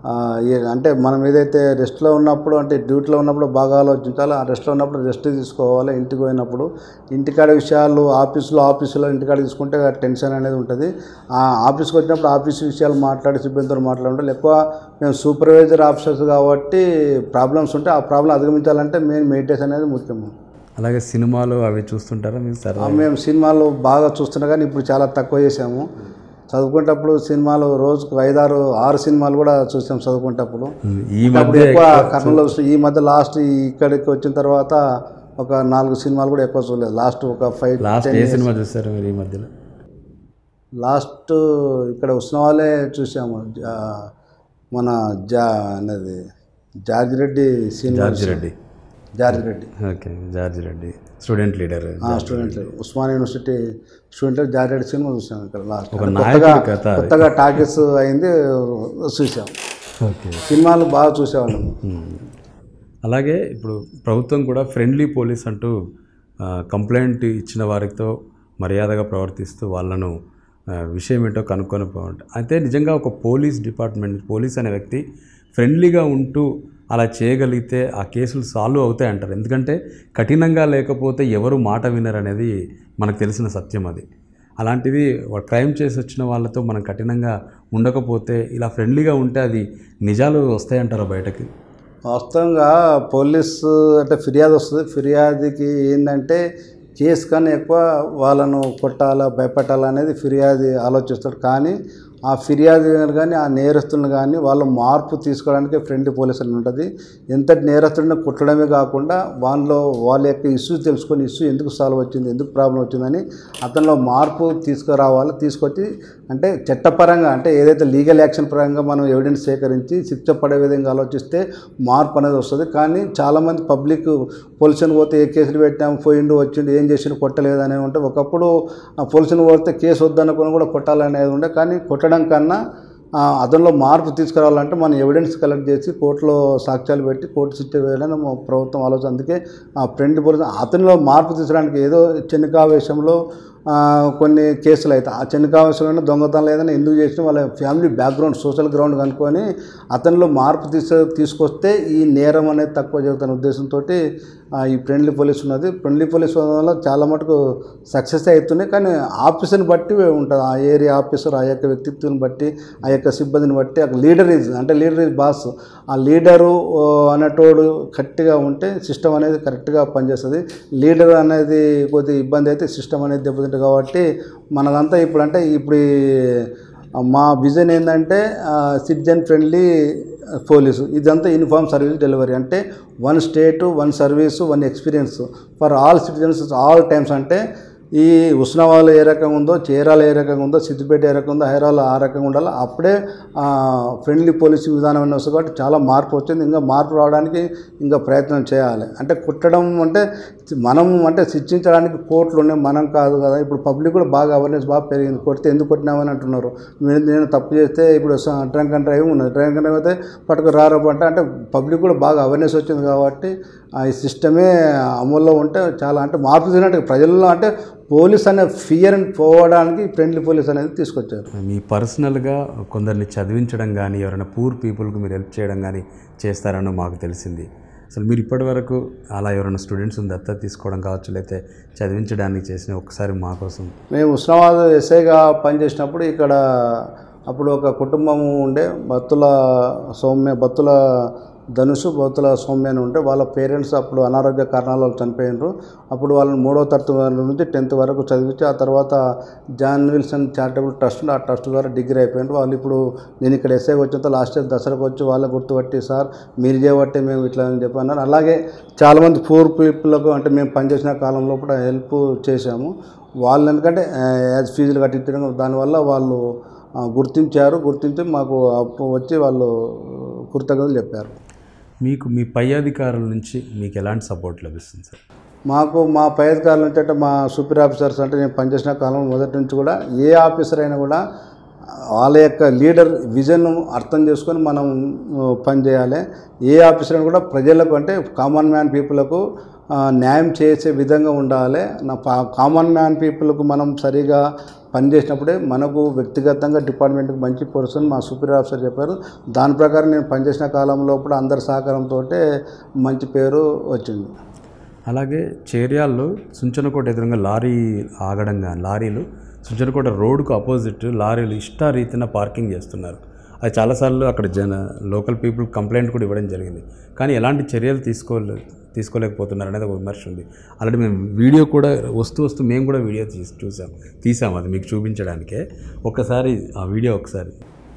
ఆ, ఏ- అంటే మనం ఏదైతే రెస్ట్లో ఉన్నప్పుడు అంటే డ్యూటీలో ఉన్నప్పుడు బాగా ఆలోచించాలి ఆ రెస్ట్లో ఉన్నప్పుడు రెస్ట్ తీసుకోవాలి ఇంటికి పోయినప్పుడు ఇంటికాడ విషయాలు ఆఫీసులో ఆఫీసులో ఇంటికాడ తీసుకుంటే టెన్షన్ అనేది ఉంటుంది ఆ ఆఫీస్కి వచ్చినప్పుడు ఆఫీస్ విషయాలు మాట్లాడి సిబ్బందితో మాట్లాడాలి ఎక్కువ మేము సూపర్వైజర్ ఆఫీసర్స్ కాబట్టి ప్రాబ్లమ్స్ ఉంటే ఆ ప్రాబ్లం అధిగమించాలంటే మెయిన్ మెడిటేషన్ అనేది ముఖ్యము అలాగే సినిమాలు అవి చూస్తుంటారా మీరు సరే ఆ, మేము సినిమాలు బాగా చూస్తున్నాం కానీ ఇప్పుడు చాలా తక్కువ చేసాము చదువుకునేటప్పుడు సినిమాలు రోజుకు ఐదారు ఆరు సినిమాలు కూడా చూసాం చదువుకునేటప్పుడు ఈ అప్పుడు మధ్య ఎక్కువ కర్నూలు ఈ మధ్య లాస్ట్ ఇక్కడికి వచ్చిన తర్వాత ఒక నాలుగు సినిమాలు కూడా ఎక్కువ చూడలేదు లాస్ట్ ఒక ఫైవ్ లాస్ట్ ఏ సినిమా చూస్తారు మీరు ఈ మధ్యలో లాస్ట్ ఇక్కడ ఉత్సవాలే చూసాము జా- మన జా అనేది జార్జ్ రెడ్డి సినిమా George Reddy George Reddy okay George Reddy student leader student Osman university student George Reddy సినిమా చూసాం ఇక్కడ లాస్ట్ ఒక నాయకుడి కథ అది. కొత్తగా టాకీస్ అయింది చూసాం ఓకే సినిమాలు బాగా చూసేవాళ్ళము అలాగే ఇప్పుడు ప్రభుత్వం కూడా ఫ్రెండ్లీ పోలీస్ అంటూ ఆ, కంప్లైంట్ ఇచ్చిన వారితో మర్యాదగా ప్రవర్తిస్తూ వాళ్ళను ఆ, విషయం ఏంటో కనుక్కొని పోవంట అయితే నిజంగా ఒక పోలీస్ డిపార్ట్మెంట్ పోలీస్ అనే వ్యక్తి ఫ్రెండ్లీగా ఉంటూ అలా చేయగలిగితే ఆ కేసులు సాల్వ్ అవుతాయి అంటారు ఎందుకంటే కఠినంగా లేకపోతే ఎవరు మాట వినరు అనేది మనకు తెలిసిన సత్యం అది అలాంటిది క్రైమ్ చేసి వచ్చిన వాళ్ళతో మనం కఠినంగా ఉండకపోతే ఇలా ఫ్రెండ్లీగా ఉంటే అది నిజాలు వస్తాయంటారా బయటకి వాస్తవంగా పోలీసు అంటే ఫిర్యాదు వస్తుంది ఫిర్యాదుకి ఏంటంటే కేసు కన్నా ఎక్కువ వాళ్ళను కొట్టాలా భయపెట్టాలా అనేది ఫిర్యాదు ఆలోచిస్తాడు కానీ ఆ ఫిర్యాదు కానీ ఆ నేరస్తులను కానీ వాళ్ళు మార్పు తీసుకోవడానికి ఫ్రెండ్ పోలీస్ అని ఉంటుంది ఎంతటి నేరస్తుడిని కుట్టడమే కాకుండా వాళ్ళలో వాళ్ళ యొక్క ఇష్యూ తెలుసుకొని ఇష్యూ ఎందుకు సాల్వ్ వచ్చింది ఎందుకు ప్రాబ్లం వచ్చిందని అతనిలో మార్పు తీసుకురావాలి తీసుకొచ్చి అంటే చట్టపరంగా అంటే ఏదైతే లీగల్ యాక్షన్ పరంగా మనం ఎవిడెన్స్ సేకరించి శిక్ష పడే విధంగా ఆలోచిస్తే మార్పు అనేది వస్తుంది కానీ చాలామంది పబ్లిక్ పోలీసుని పోతే ఏ కేసులు పెట్టాం పోయిండు వచ్చిండు ఏం చేసిండు కొట్టలేదు అనేది ఉంటే ఒకప్పుడు ఆ పోలీసుని పోతే కేసు వద్దనుకుని కూడా కొట్టాలనేది ఉండే కానీ కొట్టడం కన్నా ఆ, అతనిలో మార్పు తీసుకురావాలంటే మనం ఎవిడెన్స్ కలెక్ట్ చేసి కోర్టులో సాక్ష్యాలు పెట్టి కోర్టు శిక్ష వేయాలని మా ప్రభుత్వం ఆలోచన అందుకే ఆ ఫ్రెండ్ పోలీస్ అతనిలో మార్పు తీసుకురావడానికి ఏదో చెన్నికావేశంలో ఆ, కొన్ని కేసులు అయితే ఆ చెన్నికావేశంలో దొంగతనం లేదని ఎందుకు చేసిన వాళ్ళ ఫ్యామిలీ బ్యాక్గ్రౌండ్ సోషల్ గ్రౌండ్ కనుక్కొని అతనిలో మార్పు తీసు తీసుకొస్తే ఈ నేరం అనేది తక్కువ జరుగుతున్న ఉద్దేశంతో ఈ ఫ్రెండ్లీ పోలీస్ ఉన్నది ఫ్రెండ్లీ పోలీస్ వల్ల చాలా మటుకు సక్సెస్ అవుతున్నాయి కానీ ఆఫీసర్ని బట్టి ఉంటుంది ఆ ఏరియా ఆఫీసర్ ఆ యొక్క వ్యక్తిత్వాన్ని బట్టి ఆ యొక్క సిబ్బందిని బట్టి ఆ లీడర్ ఈజ్ అంటే లీడర్ ఈజ్ బాస్ ఆ లీడరు ఓ, అనేటోడు గట్టిగా ఉంటే సిస్టమ్ అనేది కరెక్ట్గా పనిచేస్తుంది లీడర్ అనేది కొద్దిగా ఇబ్బంది అయితే సిస్టమ్ అనేది దెబ్బతింటుంది కాబట్టి మనదంతా ఇప్పుడు అంటే ఇప్పుడు ఈ మా విజన్ ఏంటంటే సిటిజన్ ఫ్రెండ్లీ పోలీసు ఇదంతా యూనిఫామ్ సర్వీస్ డెలివరీ అంటే one state one service one experience for all citizens all times అంటే ఈ ఉస్నావాలు ఏ రకంగా ఉందో చీరాల ఏ రకంగా ఉందో సిద్దిపేట ఏ రకంగా ఉందో హైదరాబాద్ ఆ రకంగా ఉండాలి అప్పుడే ఫ్రెండ్లీ పోలీసింగ్ విధానం అనేది వస్తుంది కాబట్టి చాలా మార్పు వచ్చింది ఇంకా మార్పు రావడానికి ఇంకా ప్రయత్నం చేయాలి అంటే కుట్టడం అంటే మనం అంటే శిక్షించడానికి కోర్టులు ఉన్నాయి మనం కాదు కదా ఇప్పుడు పబ్లిక్ కూడా బాగా అవేర్నెస్ బాగా పెరిగింది కొడితే ఎందుకు కొట్టినామని అంటున్నారు నేను నేను తప్పు చేస్తే ఇప్పుడు డ్రంక్ అండ్ డ్రైవ్ ఉన్నది డ్రంక్ అండ్ డ్రైవ్ అయితే పట్టుకు రారపు అంటే అంటే పబ్లిక్ కూడా బాగా అవేర్నెస్ వచ్చింది కాబట్టి ఆ ఈ సిస్టమే అమల్లో ఉంటే చాలా అంటే మార్పు తినట్టు ప్రజల్లో అంటే పోలీస్ అనే ఫియర్ పోవడానికి ఫ్రెండ్లీ పోలీస్ అనేది తీసుకొచ్చారు మీ పర్సనల్గా కొందరిని చదివించడం కానీ ఎవరైనా పూర్ పీపుల్కి మీరు హెల్ప్ చేయడం కానీ చేస్తారని మాకు తెలిసింది అసలు మీరు ఇప్పటివరకు అలా ఎవరైనా స్టూడెంట్స్ని దత్తత తీసుకోవడం కావచ్చు లేకపోతే చదివించడానికి చేసిన ఒకసారి మా కోసం మేము ఉస్మానాబాద్ ఎస్ఐగా పనిచేసినప్పుడు ఇక్కడ అప్పుడు ఒక కుటుంబం ఉండే బత్తుల సౌమ్య బత్తుల ధనుషు బత్తుల సౌమ్య అని ఉంటే వాళ్ళ పేరెంట్స్ అప్పుడు అనారోగ్య కారణాల వల్ల చనిపోయినారు అప్పుడు వాళ్ళని మూడో తరగతి నుంచి టెన్త్ వరకు చదివించి ఆ తర్వాత జాన్ విల్సన్ చారిటబుల్ ట్రస్ట్ ఉంది. ఆ ట్రస్ట్ ద్వారా డిగ్రీ అయిపోయినారు వాళ్ళు ఇప్పుడు నేను ఇక్కడ ఎస్ఐకి వచ్చిన లాస్ట్ ఇయర్ దసరాకు వచ్చి వాళ్ళ గుర్తుపట్టి సార్ మీరు చేయబట్టే మేము ఇట్లా అని చెప్పి అన్నారు అలాగే చాలామంది పూర్ పీపుల్కు అంటే మేము పనిచేసిన కాలంలో కూడా హెల్ప్ చేశాము వాళ్ళు ఎందుకంటే యాజ్ ఫీజులు కట్టించడం దానివల్ల వాళ్ళు ఆ, గుర్తించారు గుర్తించి మాకు అప్పు వచ్చి వాళ్ళు కృతజ్ఞతలు చెప్పారు మీకు మీ పై అధికారుల నుంచి మీకు ఎలాంటి సపోర్ట్ లభిస్తుంది సార్ మాకు మా పై అధికారుల నుంచి అంటే మా సూపర్ ఆఫీసర్స్ అంటే నేను పనిచేసిన కాలం మొదటి నుంచి కూడా ఏ ఆఫీసర్ అయినా కూడా వాళ్ళ యొక్క లీడర్ విజన్ అర్థం చేసుకొని మనం ఆ, పనిచేయాలి ఏ ఆఫీసర్ అయినా కూడా ప్రజలకు అంటే కామన్ మ్యాన్ పీపుల్కు ఆ, న్యాయం చేసే విధంగా ఉండాలి నా పా- కామన్ మ్యాన్ పీపుల్కు మనం సరిగా పని చేసినప్పుడే మనకు వ్యక్తిగతంగా డిపార్ట్మెంట్కి మంచి పర్సన్ మా సూపీరియర్ ఆఫీసర్ చెప్పారు దాని ప్రకారం నేను పనిచేసిన కాలంలో కూడా అందరి సహకారంతో మంచి పేరు వచ్చింది అలాగే చేర్యాల్లో సుంచనకోట ఎదురుగా లారీ ఆగడం కానీ లారీలు సుంచనకోట రోడ్డుకు అపోజిట్ లారీలు ఇష్టారీతిన పార్కింగ్ చేస్తున్నారు అది చాలాసార్లు అక్కడ జన లోకల్ పీపుల్ కంప్లైంట్ కూడా ఇవ్వడం జరిగింది కానీ ఎలాంటి చర్యలు తీసుకోలే తీసుకోలేకపోతున్నారు అనేది ఒక విమర్శ ఉంది అలాంటి మేము వీడియో కూడా వస్తూ వస్తూ మేము కూడా వీడియో తీసి చూసాం తీసాం అది మీకు చూపించడానికే ఒక్కసారి ఆ వీడియో ఒకసారి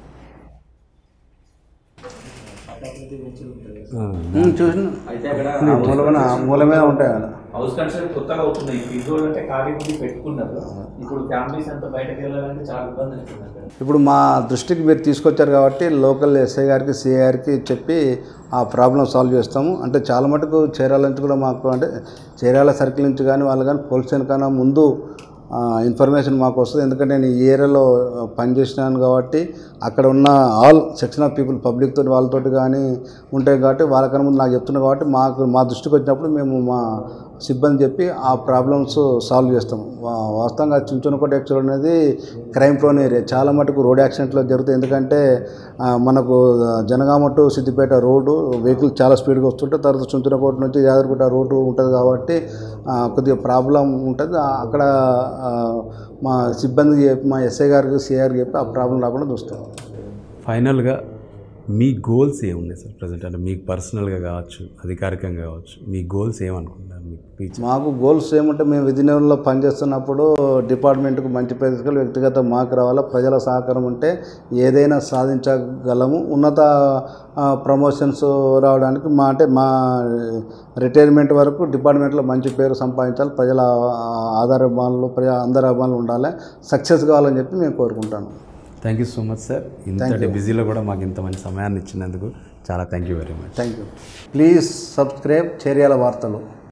ఆ, చూసిన అయితే అక్కడ మూలమైన మూలమే ఉంటాయి అక్కడ హౌస్ కన్స్ట్రక్షన్ కొత్తగా అవుతుంది ఇంటి అంటే ఖాళీ ముందు పెట్టుకున్నారు ఇప్పుడు ఫ్యామిలీస్ అంతా బయటకు వెళ్ళాలంటే చాలా ఇబ్బంది అవుతుంది అక్కడ ఇప్పుడు మా దృష్టికి మీరు తీసుకొచ్చారు కాబట్టి లోకల్ ఎస్ఐ గారికి సిఐ గారికి చెప్పి ఆ ప్రాబ్లం సాల్వ్ చేస్తాము అంటే చాలా మటుకు చీరాల నుంచి కూడా మాకు అంటే చీరాల సర్కిల్ నుంచి కానీ వాళ్ళు కానీ పోలీస్ స్టేషన్ కన్నా ముందు ఆ, ఇన్ఫర్మేషన్ మాకు వస్తుంది ఎందుకంటే నేను ఈ ఏరియాలో పనిచేసినాను కాబట్టి అక్కడ ఉన్న all section of people public తోటి వాళ్ళతోటి కానీ ఉంటాయి కాబట్టి వాళ్ళకన్నా ముందు నాకు చెప్తున్నారు కాబట్టి మాకు మా దృష్టికి వచ్చినప్పుడు మేము మా సిబ్బంది చెప్పి ఆ ప్రాబ్లమ్స్ సాల్వ్ చేస్తాం వా- వాస్తవంగా చుంచునకోట యాక్చువల్ అనేది క్రైమ్ ప్రోన్ ఏరియా చాలా మటుకు రోడ్ యాక్సిడెంట్లు జరుగుతాయి ఎందుకంటే ఆ, మనకు Jangaon to Siddipet road vehicle చాలా స్పీడ్గా వస్తుంటే తర్వాత చుంచునకోట నుంచి యాదగిరిగుట్ట రోడ్డు ఉంటుంది కాబట్టి ఆ, కొద్దిగా ప్రాబ్లం ఉంటుంది ఆ, అక్కడ ఆ, మా సిబ్బందికి చెప్పి మా ఎస్ఐ గారికి సిఆర్కి చెప్పి ఆ ప్రాబ్లం రాకుండా చూస్తాం ఫైనల్గా మీ గోల్స్ ఏమున్నాయి సార్ ప్రజెంట్ అంటే మీకు పర్సనల్గా కావచ్చు అధికారికంగా కావచ్చు మీ గోల్స్ ఏమనుకుంటున్నారు మీకు ఫ్యూచర్ మాకు గోల్స్ ఏమంటే మేము విధినియమంలో పనిచేస్తున్నప్పుడు డిపార్ట్మెంట్కు మంచి పేరు తీసుకెళ్ళి వ్యక్తిగత మాకు రావాలా ప్రజల సహకారం ఉంటే ఏదైనా సాధించగలము ఉన్నత ఆ, ప్రమోషన్స్ రావడానికి మా అంటే మా రిటైర్మెంట్ వరకు డిపార్ట్మెంట్లో మంచి పేరు సంపాదించాలి ప్రజల ఆ, ఆధార అభిమానులు ప్రజా అందరి అభిమానులు ఉండాలి సక్సెస్ కావాలని చెప్పి మేము కోరుకుంటాను thank you so much sir ఇంతటి బిజీలో కూడా మాకు ఇంత మంచి సమయాన్ని ఇచ్చినందుకు చాలా thank you very much thank you please subscribe Cheriyal వార్తలు